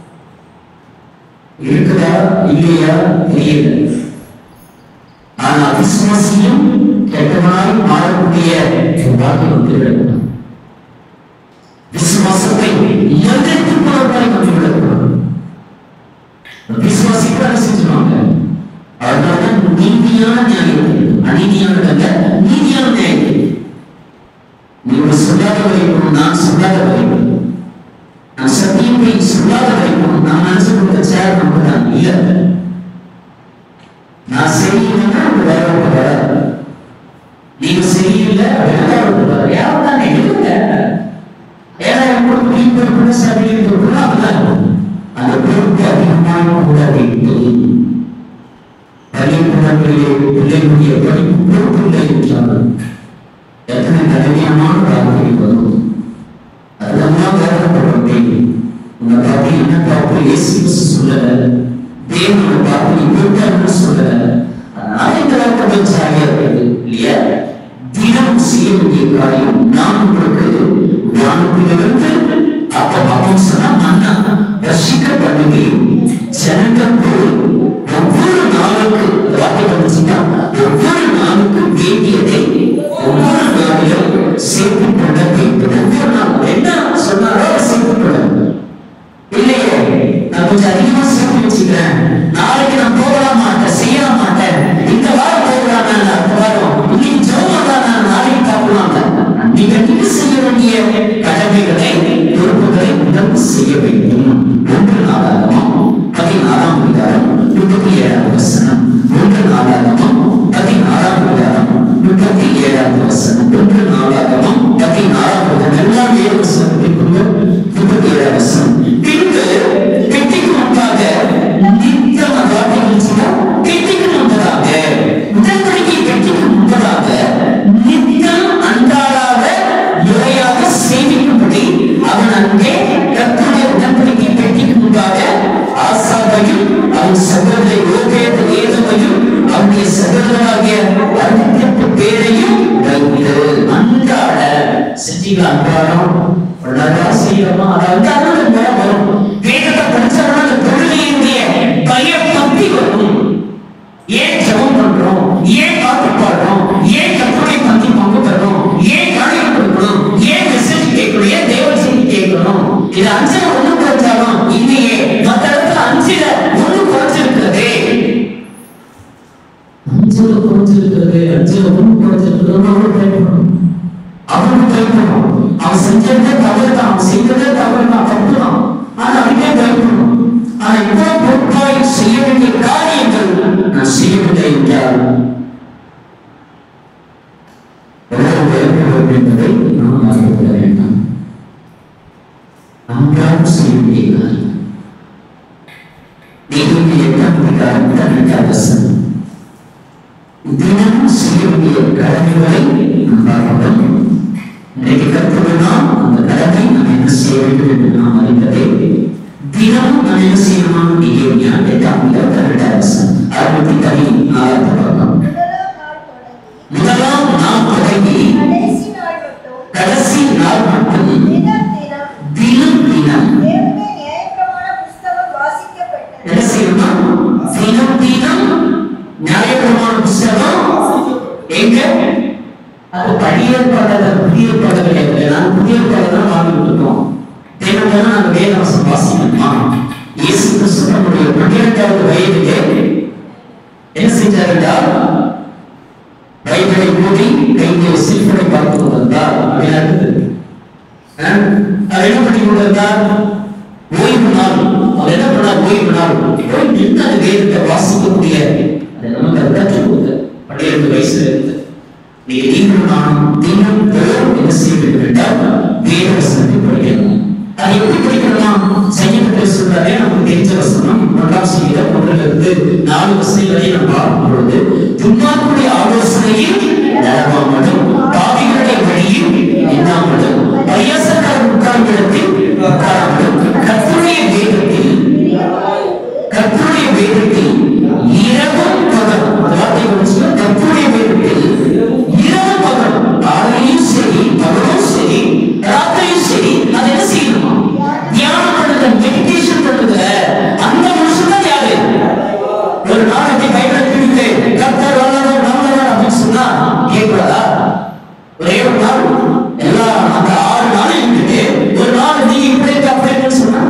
இருக்குதா இல்லையா தெரியல ஆனா விசுவாசியும் கெட்டவனாய் மாறக்கூடிய வாழ்க்கை வந்து விடக்கூடாது விசுவாசத்தை எதிர்த்து போறவர்களாய் வந்து விடக்கூடாது விசுவாசிக்கு அதை செஞ்சுருவாங்க அதனால நீதியான நியாயம் அநீதியானதல்ல நீதியான நியாயம் நீங்கள் சொல்லாத வரைக்கும் நான் சொல்லாத வரைக்கும் நான் சத்தியத்தை சொல்லாத வரைக்கும் நான் மனசு கொடுத்த சேர் நம்ம தான் இல்ல நான் சரியில்லைன்னா அது வேற ஒன்று வராது நீங்க சரியில்லை வேற ஒன்று வராது யாரும் தானே இல்ல ஏன்னா உங்களுக்கு நீங்க கூட சரியில்லை கூட அதுதான் அந்த பொறுப்பு அதிகமாக கூட வேண்டும் பள்ளிக்கூடங்களிலே பிள்ளைகளுடைய படிப்பு பொறுப்பு இல்லை என்றாலும் எத்தனை கடுமையான வார்த்தை வரும் அதெல்லாம் வேதனைப்படுறேன் உன்னை பார்த்து என்ன பார்த்து இயேசு கிறிஸ்து சொல்லல தேவனோட பார்த்து நீ விட்டான்னு சொல்லல அதனால இந்த வார்த்தை வச்சாக இருக்குது இல்லையா தினம் செய்ய வேண்டிய காரியம் நான் உங்களுக்கு வானத்திலிருந்து அப்ப பாப்போம் சொன்னா மன்னா ரசிக்க பண்ணுகையும் ஜனங்கள் போய் ஒவ்வொரு நாளுக்கு வார்த்தை வந்துச்சுன்னா ஒவ்வொரு நாளுக்கு வேண்டியதை ஒவ்வொரு நாளிலும் சேர்த்து கொள்ள வேண்டும் ஒவ்வொரு நாள் என்ன சொன்னாரோ அதை சேர்த்து கொள்ள இல்லையே நான் கொஞ்சம் அதிகமா சேர்த்து வச்சுக்கிறேன் நாளைக்கு நான் போகலாம் மாட்டேன் செய்யலாம் மாட்டேன் இந்த வாரம் போகலாம் நான் அடுத்த வாரம் இன்னைக்கு ஜோம் நான் நாளைக்கு பார்க்கலாம் நீங்க நீங்க செய்ய வேண்டிய கடமைகளை பொறுப்புகளை முதல் செய்ய வேண்டும் ஒன்று நாளாகமம் பதினாறாம் அதிகாரம் முப்பத்தி ஏழாம் வசனம் ஒன்று நாளாகமம் பதினாறாம் அதிகாரம் முப்பத்தி ஏழாம் வசனம் ஒன்று நாளாகமம் பதினாறாம் அதிகாரம் எல்லாம் ஏழு வசனத்தை கொண்டு முப்பத்தி ஏழாம் வசனம் பின்பு பெட்டிக்கு முன்பாக நித்தம் அந்த வார்த்தை இருந்துச்சுன்னா பெட்டிக்கு முன்பதாக உடன்படிக்கை பெட்டிக்கு முன்பதாக நித்தம் அன்றாடாத முறையாக சேமிக்கும்படி அவன் அங்கே கர்த்தருடைய உடன்படிக்கை பெட்டிக்கு முன்பாக ஆசாவையும் அவன் சகோதரை ஓபேத ஏதமையும் அவனுடைய சகோதரனாகிய அறுபத்தெட்டு பேரையும் வைத்து அன்றாட செஞ்சீங்க அன்றாடம் அழகா செய்யறோமா அதாவது அதோட முறை வரும் வேதத்தை படிச்சவங்க அந்த தொழுகையினுடைய பய பக்தி வரும் ஏன் ஜெபம் பண்றோம் ஏன் பாட்டு பாடுறோம் ஏன் கத்தோடைய பந்தி பங்கு பெறணும் ஏன் காரியம் கொடுக்கணும் ஏன் மெசேஜ் கேட்கணும் ஏன் தேவ செய்தி கேட்கணும் இது அஞ்சல ஒண்ணு குறைச்சாலும் இல்லையே மத்த இடத்துல அஞ்சுல ஒண்ணு குறைச்சிருக்கிறதே அஞ்சுல குறைச்சிருக்கிறது அஞ்சுல ஒண்ணு குறைச்சிருக்கிறது அவ்வளவு பயப்படணும் அவனுக்கு பயப்படணும் அவன் செஞ்சதே தவறு தான் அவன் செய்ததே தவறு தான் தப்பு தான் ஆனா அவனுக்கே பயப்படணும் ஆனா இவ்வளவு பொறுப்பாய் செய்ய வேண்டிய காரியங்கள் நான் செய்யவில்லை என்றால் எவ்வளவு பயப்படுவோம் என்பதை நாம் அறிந்து வேண்டாம் அன்றாடம் செய்ய வேண்டிய காரியம் நீதி எட்டாம் அதிகாரம் பதினெட்டாம் வசனம் தினமும் செய்ய வேண்டிய கடமைகளை நாம் பார்க்கிறோம் இன்றைக்கு கற்றுக்கொள்ளலாம் அந்த கடமை நாம் என்ன செய்ய வேண்டும் என்று நாம் அறிந்ததே தினமும் நாம் என்ன செய்யணும் நீங்க எட்டாம் அதிகாரம் பதினெட்டாம் வசனம் அறுபத்தி தனி ஆறாவது பார்க்கலாம் முதலாம் நாள் தொடங்கி முதலாம் நாம் தொடங்கி கடைசி நாள் மட்டும் கடைசி நாள் மட்டும் தினம் தினம் தினம் தினம் தேவனுடைய நியாயப்பிரமாண புஸ்தகம் வாசிக்கப்பட்டது என்ன செய்யணும் தினம் தினம் நியாயப்பிரமாண புஸ்தகம் எங்க அது பழைய பாடல புதிய பாடல் இல்லை நான் புதிய பாடல் தான் வாங்கிட்டு இருக்கோம் தினம் தினம் அந்த வேதவசம் வாசிக்கணுமா இயேசு கிறிஸ்து தன்னுடைய பன்னிரெண்டாவது வயதிலே என்ன செஞ்சார் என்றால் பைபிளை மூடி கையில் சில்பனை பார்த்து கொண்டிருந்தார் அப்படின்னு இருக்குது அஹ், அவர் என்ன பண்ணி கொண்டிருந்தார் ஓய்வு நாள் அவர் என்ன பண்ணார் ஓய்வு நாள் இப்போ நின்று அந்த வேதத்தை வாசிக்கக்கூடிய அதை நமக்கு அதை கற்றுக் கொடுக்க பன்னிரண்டு வயசுல இருந்து நீங்க நீங்களும் நானும் தினம் தோறும் என்ன செய்ய வேண்டும் என்றால் வேத வசனத்தை படிக்கணும் அது எப்படி படிக்கணுமா சையத்தில் சொல்றாரே நமக்கு தெரிஞ்ச வசனம் ஒன்றாம் செய்கிற ஒன்றில் இருந்து நாலு வசனங்களை நம்ம பார்க்கும் பொழுது துன்மார்க்குடைய ஆலோசனையில் நடவாமலும் பாவிகளுடைய வழியில் எண்ணாமலும் பரியாசக்கார உட்கார்ந்திடத்தில் உட்காராமலும் கர்த்தருடைய வேதத்தில் கர்த்தருடைய வேதத்தில் இரவும் பகல் அந்த வார்த்தை கொஞ்சம் கர்த்தருடைய வேதத்தில் இரவு பகல் காலையும் சரி பகலும் சரி ராத்திரியும் சரி அதை என்ன செய்யணுமா தியானம் பண்ணுங்க மெடிடேஷன் பண்ணுங்க அந்த மனுஷன் தான் யாரு ஒரு நாள் அப்படி பைபிள் எடுத்துக்கிட்டு கர்த்தர் வல்லவர் நல்லவர் அப்படின்னு சொன்னா கேட்கக்கூடாதா ஒரே ஒரு நாள் எல்லா அந்த ஆறு நாள் இருந்துட்டு ஒரு நாள் நீங்க இப்படி இருக்கு அப்படி இருக்குன்னு சொன்னா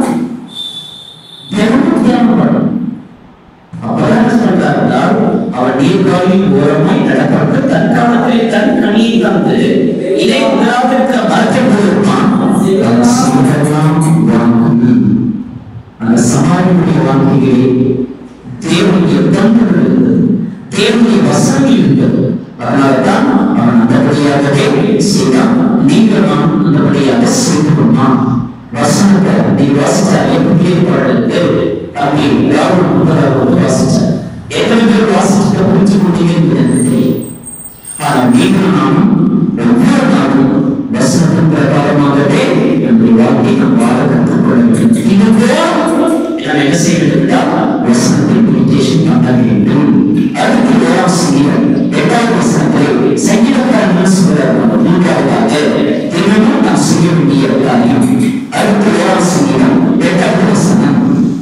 தினமும் தியானம் பண்ணணும் அப்பதான் என்ன சொல்றார் என்றால் அவன் நீர்காலில் ஓரமாய் நடப்பட்டு தன் காலத்திலே தன் கனியை தந்து இதை முதலாவிற்கு மரத்தை போயிருப்பான் அவன் சீக்கிரமாம் வாங்கும். அந்த சமாளியுடைய வாழ்க்கையிலே தேவனுடைய தந்தங்கள் இருந்தது தேவனுடைய வசனங்கள் இருந்தது அதனால தான் அவன் அந்தபடியாகவே செய்தான் நீங்கள் நான் அந்தபடியாக செய்துமா வசனத்தை நீ வாசிச்சாலே புதிய பாடலுக்கு அப்படி யாரும் முதலாக வந்து வாசிச்சார் எத்தனை பேர் வாசிச்சுட்டு புரிஞ்சு கொண்டீங்கன்னு எனக்கு தெரியும் ஆனா நீங்கள் நானும் ஒவ்வொரு நாளும் வசனத்தின் பிரகாரமாகவே நம்முடைய வாழ்க்கையை நாம் வாழ கற்றுக்கொள்ள வேண்டும் இதுபோல் நாம் என்ன செய்ய வேண்டும் என்றால் வசனத்தை மெடிடேஷன் பண்ண வேண்டும் அடுத்து ஏழாம் சங்கீதம் எட்டாவது வசனத்தை சங்கீதக்காரன் என்ன சொல்றார் மூன்றாவதாக தினமும் நாம் செய்ய வேண்டிய காரியம் அடுத்து ஏழாம் சங்கீதம் எட்டாவது வசனம்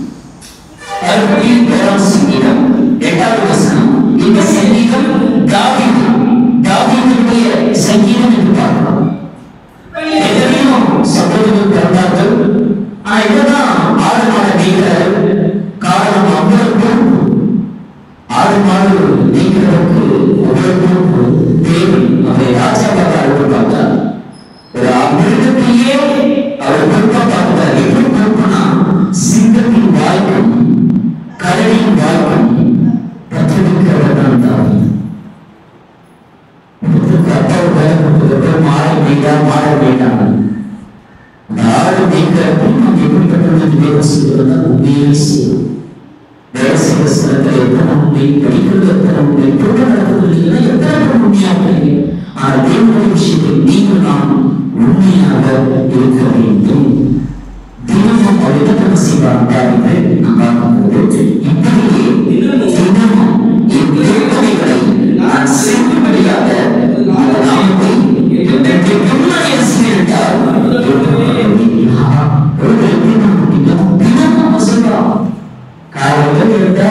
அடுத்து ஏழாம் சங்கீதம் எட்டாவது வசனம் இந்த சங்கீதம் தாவீது தாவீதுடைய சங்கீதம் என்று பார்க்கிறோம் எத்தனையோ சகோதரர்கள் பிறந்தார்கள் ஆனா இதுதான் ஆடு மாடு நீக்கிறார் காரணம் அவ்வளவு ஆடு மாடு நீக்கிறதுக்கு அவ்வளவு தேவன் அவரை ராஜாவாக அழுப்பாங்க ஒரு அமிர்தத்தையே அவர் பொறுப்பா பார்த்தார் எப்படி பொறுப்புனா சிங்கத்தின் வாய்ப்பும் கடலின் வாய்ப்பும் பற்றிருக்கிறவர் தான் தாவீது இதுக்கு அப்பாவு வேலை கொடுத்ததுக்கு மாட வேண்டாம் மாட வேண்டாம் அந்த ஆடு மேய்க்கிறப்போ நம்ம எப்படிப்பட்டது என்று வேதம் சொல்லுவது உண்மையை செய்யும் வேலை செய்கிற ஸ்தலத்தில் எத்தனை உண்மை படிக்கிறது எத்தனை உண்மை கூட நடக்கிறது இல்லைன்னா எத்தனை உண்மையாக இல்லை ஆனால் தேவனுடைய விஷயத்தில் நீங்கள் நாம் உண்மையாக இருக்க வேண்டும் தினமும் அவர் என்ன செய்வார் என்று நாம் பார்க்கும்போது இப்படியே தினமும் என் வேதனைகளை நான் செல்லும்படியாக அந்த நாமத்தை எனக்கு முன்னாடி என்ன செய்கிறார் தினமும் வசனம் காலையில் இருந்தா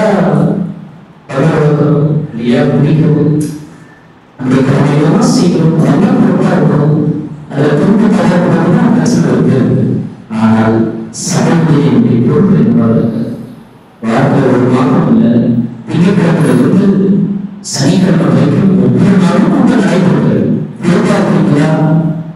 இல்லையா பிடிக்கவும் அந்த கடமையெல்லாம் செய்யணும் அதெல்லாம் பொறுப்பா இருக்கணும் அதை பொறுப்பு தரக்கூடாதுன்னு அந்த பிரச்சனை இருக்கு ஆனால் சடங்கு என்னுடைய பொறுப்பு என்பதாக வார்த்தை ஒரு மாதம் இல்லை திங்கட்கிழமை இருந்து சனிக்கிழமை வரைக்கும் ஒவ்வொரு நாளும் கூட நடைபெறுகிறது பொறுப்பா இருக்கீங்களா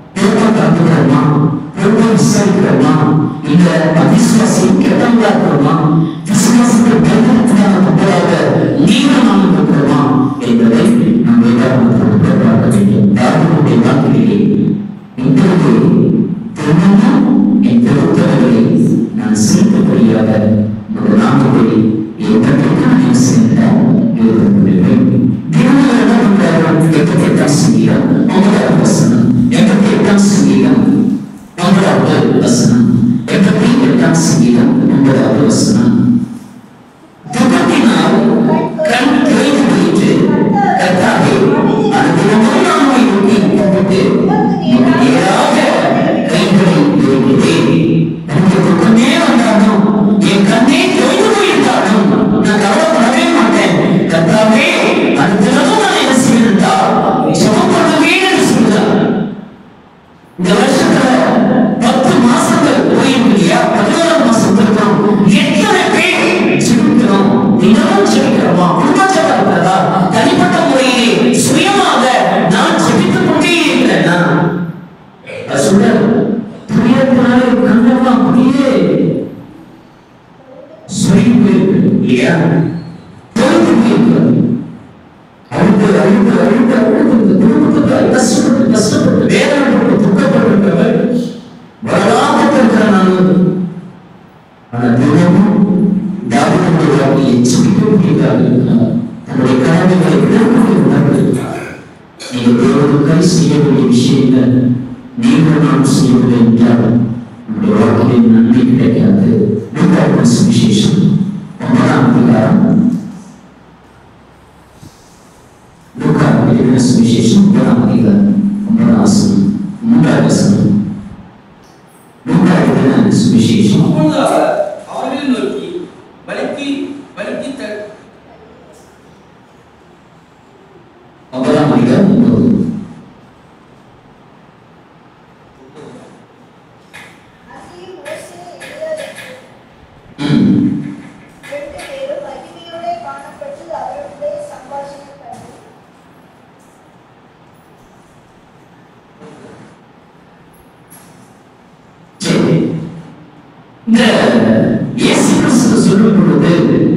அழுது அழுது அழுது இந்த குடும்பத்துக்காக கஷ்டப்பட்டு கஷ்டப்பட்டு வேதனைப்பட்டு துக்கப்பட்டிருக்கிறவர் வரலாற்று இருக்கிற நான் ஆனா தினமும் தாவிதனுடைய வாழ்க்கை எச்சரிக்கக்கூடியதாக இருக்கிறார் தன்னுடைய கடமைகளை விடக்கூடிய உணர்வு இருக்கிறார் நீங்க தேவனுக்காய் செய்ய வேண்டிய விஷயங்கள் நீங்கள் நான் செய்யவில்லை என்றால் நம்முடைய வாழ்க்கையில் நன்மை கிடைக்காது லூக்காவின் சுவிசேஷம் ஒன்பதாம் அதிகாரம் லூக்கா எழுதின சுவிசேஷம் ஒன்பதாம் அதிகாரம் ஒன்பதாம் வசனம் மூன்றாவது வசனம் லூக்கா எழுதின சுவிசேஷம் அப்பொழுது அவர் அவர்களை நோக்கி வலிக்கு வலிக்கு த- ஒன்பதாம் அதிகாரம் ஒன்பது அங்கேயும் மோசே எலியாவிற்கு ம். ரெண்டு பேரும் மகிமையோடே காணப்பட்டு அவருடைய சம்பாஷணை பண்ணி சரி. இந்த இயேசு கிறிஸ்து சொல்லும் பொழுது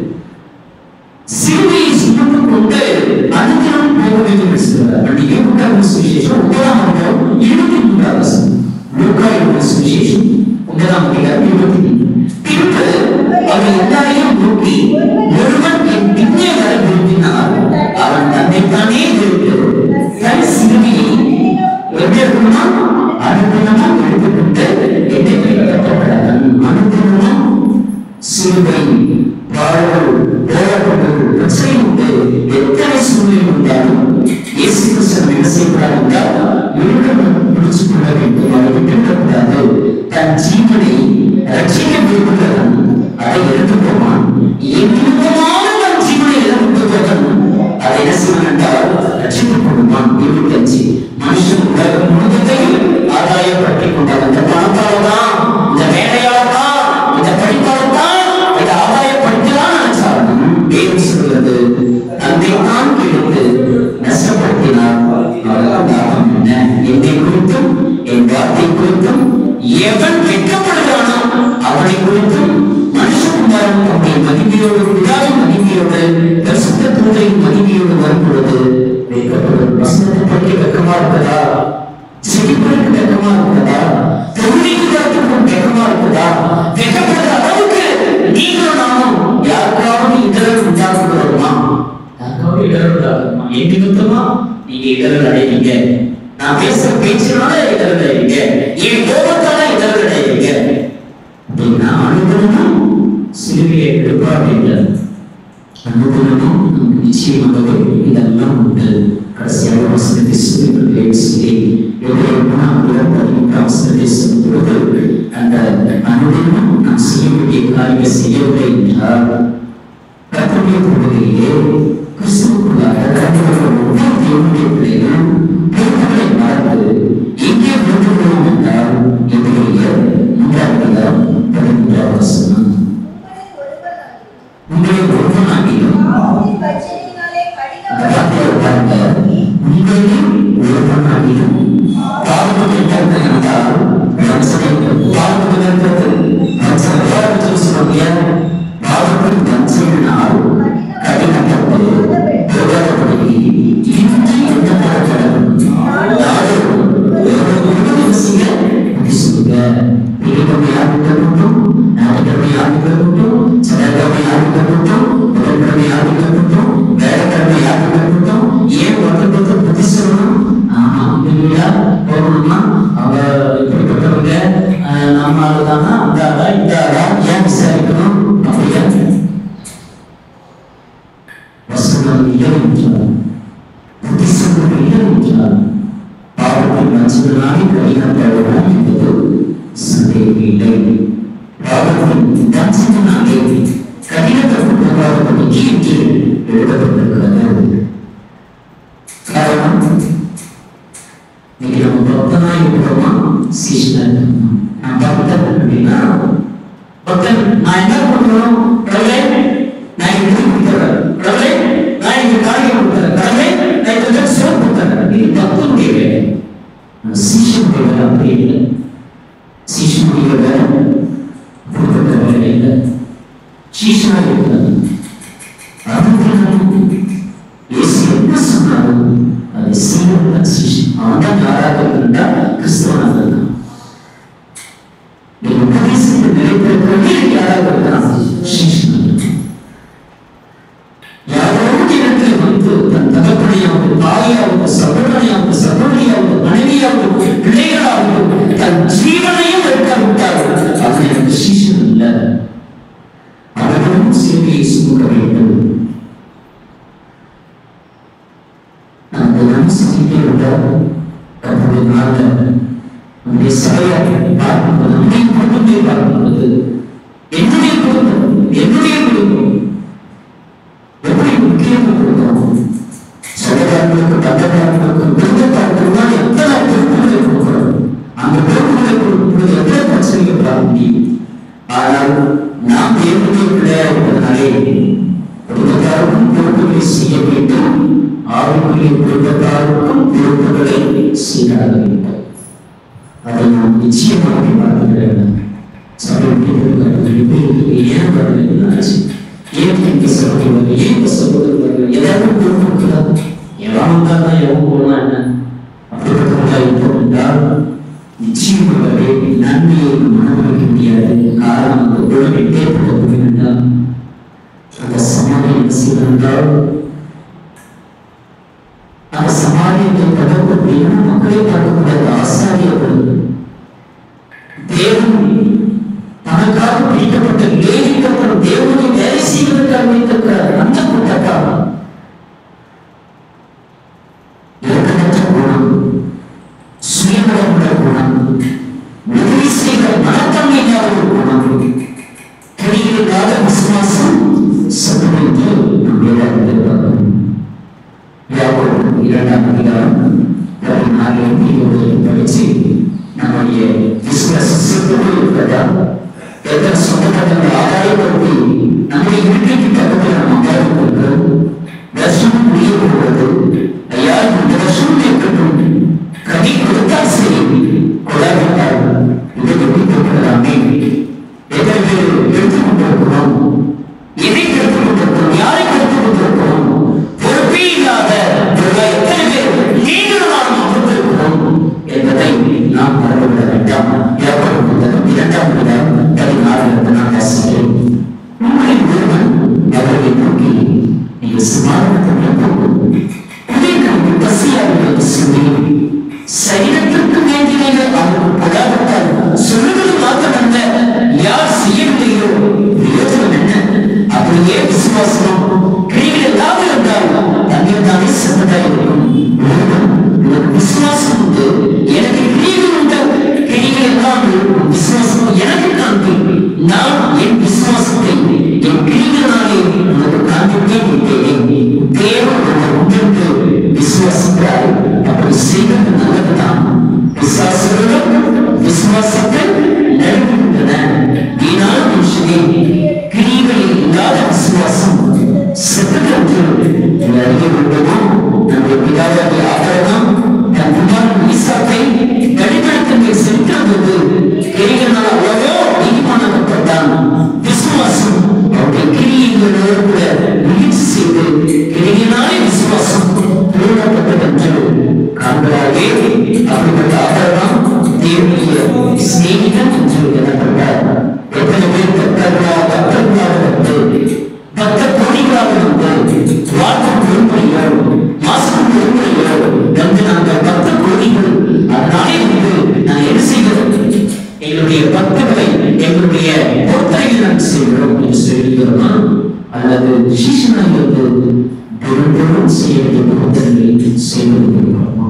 சிலுவையை சுமந்து கொண்டு அனுதினம் போக வேண்டும் என்று சொல்கிறார் அப்படி லூக்காவின் சுவிசேஷம் ஒன்பதாம் அதிகாரம் இருபத்தி மூன்றாம் வசனம் லூக்கா எழுதின சுவிசேஷம் ஒன்பதாம் அதிகாரம் இருபத்தி மூன்று பின்பு அவர் எல்லாரையும் நோக்கி ஒருவன் என் பின்னே வர விரும்பினால் அவன் தன்னைத்தானே விரும்பு தன் சிலுவையை எப்படி இருக்கணுமா அனுதினமும் எடுத்துக்கொண்டு என்னை பின்பற்றப்படாதன் அனுதினமும் சிலுவை பாடல் போராட்டங்கள் பிரச்சனை உண்டு எத்தனை சூழ்நிலை உண்டாலும் இயேசு கிறிஸ்தன் என்ன செய்கிறார் என்றால் இழுக்கம் பிடிச்சு கொள்ள வேண்டும் அதை விட்டுவிடக்கூடாது தன் ஜீவனை ரட்சிக்க விரும்புகிறவன் அதை எடுத்துக்கோமான் எவ்விதமான தன் ஜீவனை இழந்துவதன் அதை என்ன செய்வான் என்றால் ரட்சித்துக் கொள்ளுமான் இருபத்தி அஞ்சு மனுஷன் உலகம் முழுவதையும் ஆதாயப்படுத்திக் கொண்டார் இந்த பணத்தால தான் இந்த வேலையால தான் இந்த படிப்பால தான் இதை ஆதாயப்படுத்தலாம் நினைச்சாலும் தேவன் சொல்கிறது தந்தை தான் இழுத்து நஷ்டப்படுத்தினார் அவர்கள் தாகம் என்ன என்னை குறித்தும் என் வார்த்தை குறித்தும் எவன் வெட்கப்படுகிறானோ அவனை குறித்தும் மனுஷகுமாரன் தம்முடைய மகிமையோடு பிதாவின் மகிமையோடு பரிசுத்த தூதையின் மகிமையோடு வரும் பொழுது வெட்கப்படும் வசனத்தை படிக்க வெட்கமா இருக்கிறதா செடிப்பதற்கு வெட்கமா இருக்கிறதா தொழிலுக்கு வரத்துக்கும் வெட்கமா இருக்கிறதா வெட்கப்படுற அளவுக்கு நீங்களும் நானும் யாருக்காவது இடர்கள் உண்டாக்குறது வருமா யாருக்காவது இடர்கள் உண்டாகுமா என் நிமித்தமா நீங்க இடர்கள் அடைவீங்க நான் பேசுற பேச்சினால இடர்கள் அடைவீங்க என் கோபத்தால இடர்கள் அடைவீங்க அப்படின்னா அனுபவமும் சிலுவையை எடுப்பார் என்றார் அனுபவமும் நமக்கு நிச்சயமாகவே இதெல்லாம் உண்டு கடைசியாக வசனத்தை சொல்லுகிறேன் சொல்லி வசனத்தை சொல்லும் பொழுது அந்த அனுபவம் நாம் செய்ய வேண்டிய காரியம் செய்யவில்லை என்றால் கர்த்தருடைய பகுதியிலே கிறிஸ்துவுக்குள்ளாக கர்த்தருடைய ஒவ்வொரு தேவனுடைய பிள்ளைகளும் பொறுப்புகளை மறந்து எங்கே விரும்புகிறோம் என்றால் என்னுடைய மூன்றாவது பதிமூன்றாவது வசனம் உங்களில் ஒருவனாகிலும் உங்களை ஒருவனாகிலும் ஆவின் வஞ்சனையினாலே அந்த வார்த்தையை பாருங்க உங்களில் ஒருவனாகிலும் பாவம் என்றது என்றால் வஞ்சனை பாவம் என்றது வஞ்சனை பாவத்தில் சொல்லுங்க பாவத்தின் வஞ்சனையினால் கடினப்பட்டு போராடப்படி இன்று எந்த நடக்கிறது நாடும் ஒருவரும் செய்ய முடிச்சுங்க பெரியவமையாக இருக்கட்டும் ஞாயிற்றுமையாக இருக்கட்டும் சனிக்கிழமையாக இருக்கட்டும் புதன்கிழமையாக இருக்கட்டும் வேலைக்கிழமையாக இருக்கட்டும் ஏன் ஒருத்தருக்கு புத்தி சொல்லணும் ஆமா இல்லையா போகணுமா அவங்க இப்படிப்பட்டவங்க அஹ், நம்ம ஆளுதானா அந்த ஆளா இந்த ஆளா ஏன் விசாரிக்கணும் அப்படியா வசனம் இல்லை என்றார் புத்தி சொல்வது இல்லை என்றார் பாவத்தின் வஞ்சகனாய் கடினப்படுவோம் என்பது சந்தேகம் இல்லை பாவத்தின் வஞ்சகனாலே கடினப்படுத்தப்படாதபடிக்கு என்று எழுதப்பட்டிருக்கிறது காரணம் இன்னைக்கு நம்ம பக்தனாய் இருக்கிறோமா சீஷனா இருக்கிறோமா நான் பக்தன் அப்படின்னா பக்தன் நான் என்ன பண்ணணும் கடவுளே நான் இங்க இது கொடுத்துறேன் கடவுளே நான் இங்க காரியம் கொடுத்துறேன் கடவுளே நான் இந்த மாதிரி சோறு கொடுத்துறேன் இது பக்தனுடைய வேலை ஆனா சீஷனுடைய வேலை அப்படி இல்லை சீஷனுடைய வேலை அப்படிப்பட்ட வேலை இல்லை சீஷனா இருக்கிறது அதுக்கு இயேசு என்ன சொன்னாரு செஞ்சுட்டே இருந்தார் கத்தருடைய நாளில் நம்முடைய சபையை பார்க்கும்போது நம்முடைய குடும்பத்தை பார்க்கும்போது என்னுடைய குடும்பம் என்னுடைய குடும்பம் எப்படி முக்கியத்துவம் கொடுக்கிறோம் சொந்தக்காரங்களுக்கு பந்தக்காரங்களுக்கு குடும்பத்தாருக்கு தான் எத்தனை பொறுப்புகளை கொடுக்கிறோம் அந்த பொறுப்புகளை கொடுக்கும்போது எத்தனை பிரச்சனைகள் பார்க்க முடியும் ஆனால் நாம் தேவனுடைய பிள்ளையா இருப்பதனாலே குடும்பத்தாருக்கும் பொறுப்புகளை செய்ய வேண்டும் ஆவிக்குரிய குடும்பத்தாருக்கும் பொறுப்புகளை செய்தாக வேண்டும் அதை நாம் நிச்சயமாக பார்க்க வேண்டும் சபைக்கு ஏன் வரல ஆச்சு ஏன் இந்த சகோதரர் வரல? ஏன் இந்த சகோதரர் வரல? ஏதாவது பொறுப்பு இருக்குதா எவன் வந்தாதான் எவன் போனா என்ன அப்படிப்பட்டவர்களா இருப்போம் என்றால் நிச்சயமாகவே நன்மையை நாம் அனுபவிக்க முடியாது காரணம் அந்த உலகை ஏற்பட என்றால் அந்த சமாதியை என்ன செய்தால் அந்த சமாதியத்தை தொடர்பு அப்படின்னா மக்களை பார்க்கக்கூடாது ஆசாரியர்கள் தேவன் தனக்காக பிடிக்கப்பட்ட லேகிக்கப்படும் தேவனுடைய வேலை செய்வதற்காக வைத்திருக்கிறார் அந்த கூட்டத்தார் இலக்கணற்ற குணம் சுயநலமுள்ள குணம் உதவி செய்கிற மனத்தன்மை இல்லாத ஒரு குணம் கிரியில்லாத விசுவாசம் சத்துவத்தை நம்மிடம் யாக்கோபு இரண்டாம் அதிகாரம் பதினாலு இருபது படிச்சு நம்முடைய விசுவாச சிறப்பு இருக்கிறதா எத்தனை சொந்தக்காரங்களை ஆதாயப்படுத்தி நம்முடைய வீட்டுக்கு பக்கத்தில் நம்ம அமர்ந்து இருக்கிறோம் வருஷம் முடிய போகிறது ஐயா இந்த வருஷம் இருக்கட்டும் கனி கொடுத்தால் சரி கொடாவிட்டால் இதை எப்படி கொடுக்கலாமே எத்தனை பேர் எடுத்துக் கொண்டிருக்கிறோம் எதை எடுத்துக் கொண்டிருக்கிறோம் யாரை எடுத்துக் கொண்டிருக்கிறோம் பொறுப்பே இல்லாத இவர்கள் எத்தனை பேர் நீங்கள் நாம் அமர்ந்திருக்கிறோம் என்பதை நாம் மறந்துவிட வேண்டாம் யாக்கோபு புத்தகம் இரண்டாம் அதிகாரம் பதினாறிலிருந்து நான் வாசிக்கிறேன் உங்களின் ஒருவன் அவர்களை நோக்கி நீங்கள் சமாதானத்துடன் போகும் உங்களுக்கு பசியாக உள்ளது சொல்லி சரீரத்திற்கு வேண்டியவைகள் அவருக்கு கொடாவிட்டால் சொல்லுவது மாத்திரமல்ல யார் செய்யவில்லையோ பிரயோஜனம் என்ன அப்படியே விசுவாசம் கிரிகள் எல்லாம் இருந்தால் தண்ணீர் தானே சிறந்ததாக இருக்கும் ஒருவன், உனக்கு விசுவாசம் உண்டு எனக்கு கிரிகள் உண்டு கிரிகள் எல்லாம் இருக்கும் விசுவாசம் எனக்கு காண்பி நான் என் விசுவாசத்தை என் கிரிகளாலே உனக்கு காண்பித்தே விட்டேன் தேவன் உன்னை உண்டு விசுவாசித்தார் அப்படி செய்வது நல்லதுதான் விசுவாசங்களும் விசுவாசத்தை நடுகின்றன வீணான மனுஷனே கிரிகளில் இல்லாத விசுவாசம் செத்ததற்கு நீ அறிய வேண்டுமோ நம்முடைய பிதாவாகிய ஆபிரகாம் தன் குமாரன் ஈசாக்கை கடிதத்திற்கு சென்றபோது கிரிகளால் அவ்வளவோ நீதிமானப்பட்டான் விசுவாசம் அவருடைய கிரியைகளோடு கூட முயற்சி செய்து கிரியினாலே விசுவாசம் பூரணப்பட்டதென்று காண்கிறாரே அப்படிப்பட்ட ஆபரணம் தேவனுடைய சிநேகிதன் என்று எண்ணப்பட்டார் எத்தனை பேர் பக்தர்களாக பக்தர்களாக வந்து பக்த கோடிகளாக வந்து வாழ்க்கை பொறுப்பையோ மாசம் பொறுப்பையோ வந்து நாங்கள் பக்த கோடிகள் அதனாலே வந்து நான் என்ன செய்கிறோம் எங்களுடைய பக்தர்களை எங்களுடைய பொறுத்தரையில் நாங்கள் செய்கிறோம் என்று சொல்கிறோமா அல்லது சீசனாக இருந்து தினந்தோறும் செய்ய வேண்டிய பொறுத்தரைகளை செய்வது இருக்கிறோமா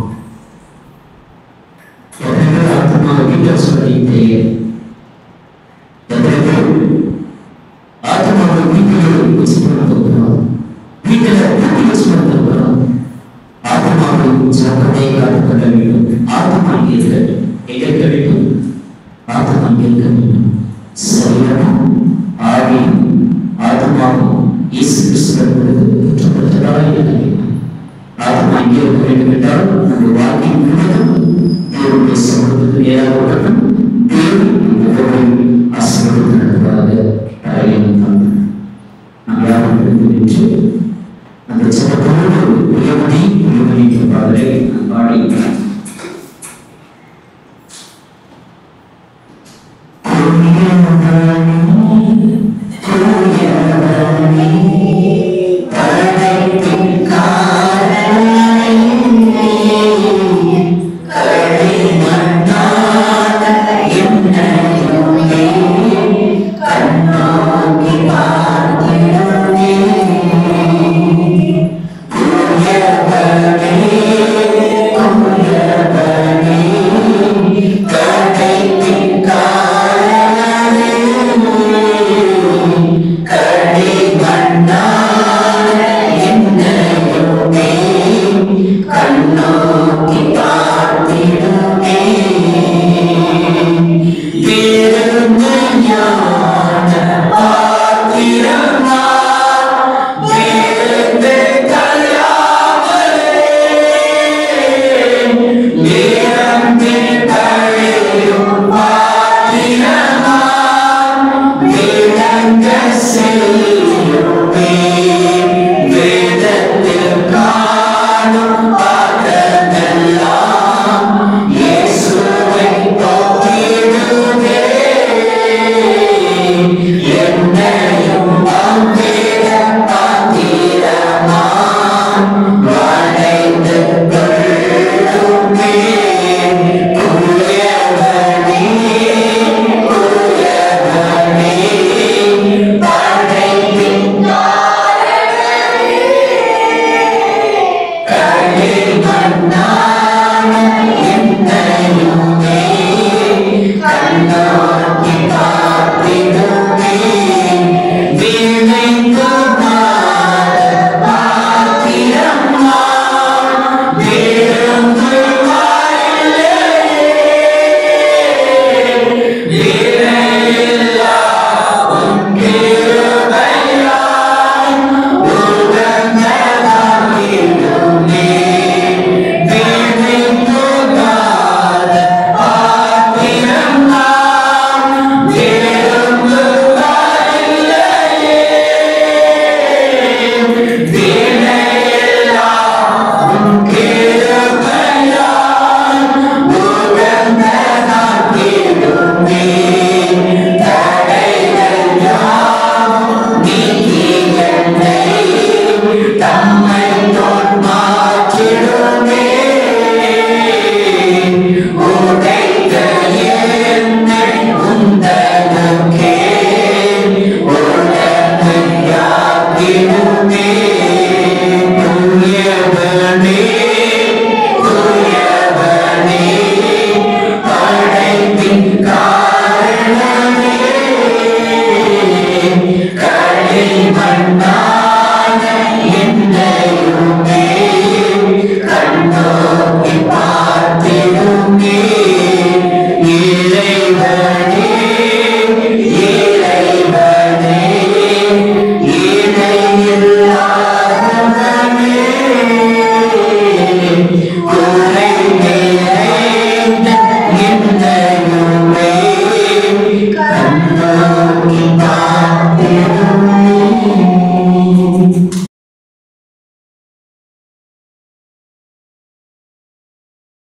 எத்தனை ஆத்மா வீட்டில் சொல்லிட்டு எத்தனை பேர் ஆத்மாவை வீட்டில் யூஸ் பண்ண போகிறோம் வீட்டில் எப்படி யூஸ் பண்ண போகிறோம் ஆத்மாவை ஜாக்கிரதை காத்துக்கொள்ள வேண்டும் ஆத்மா இருக்க எங்க இருக்க வேண்டும் ஆத்மா இருக்க வேண்டும் சரீரமும் ஆவியும் ஆத்மாவும் இயேசு கிறிஸ்துவர்களுக்கு குற்றப்படுத்தலாக இருக்க வேண்டும் ஆத்மா இங்கே இருக்க வேண்டும் என்றால் நம்முடைய வாழ்க்கை முழுவதும் தேவனுடைய சமூகத்துக்கு நேராக இருக்கட்டும் தேவன் ஒவ்வொரு ஆசீர்வாதம் நடப்பதாக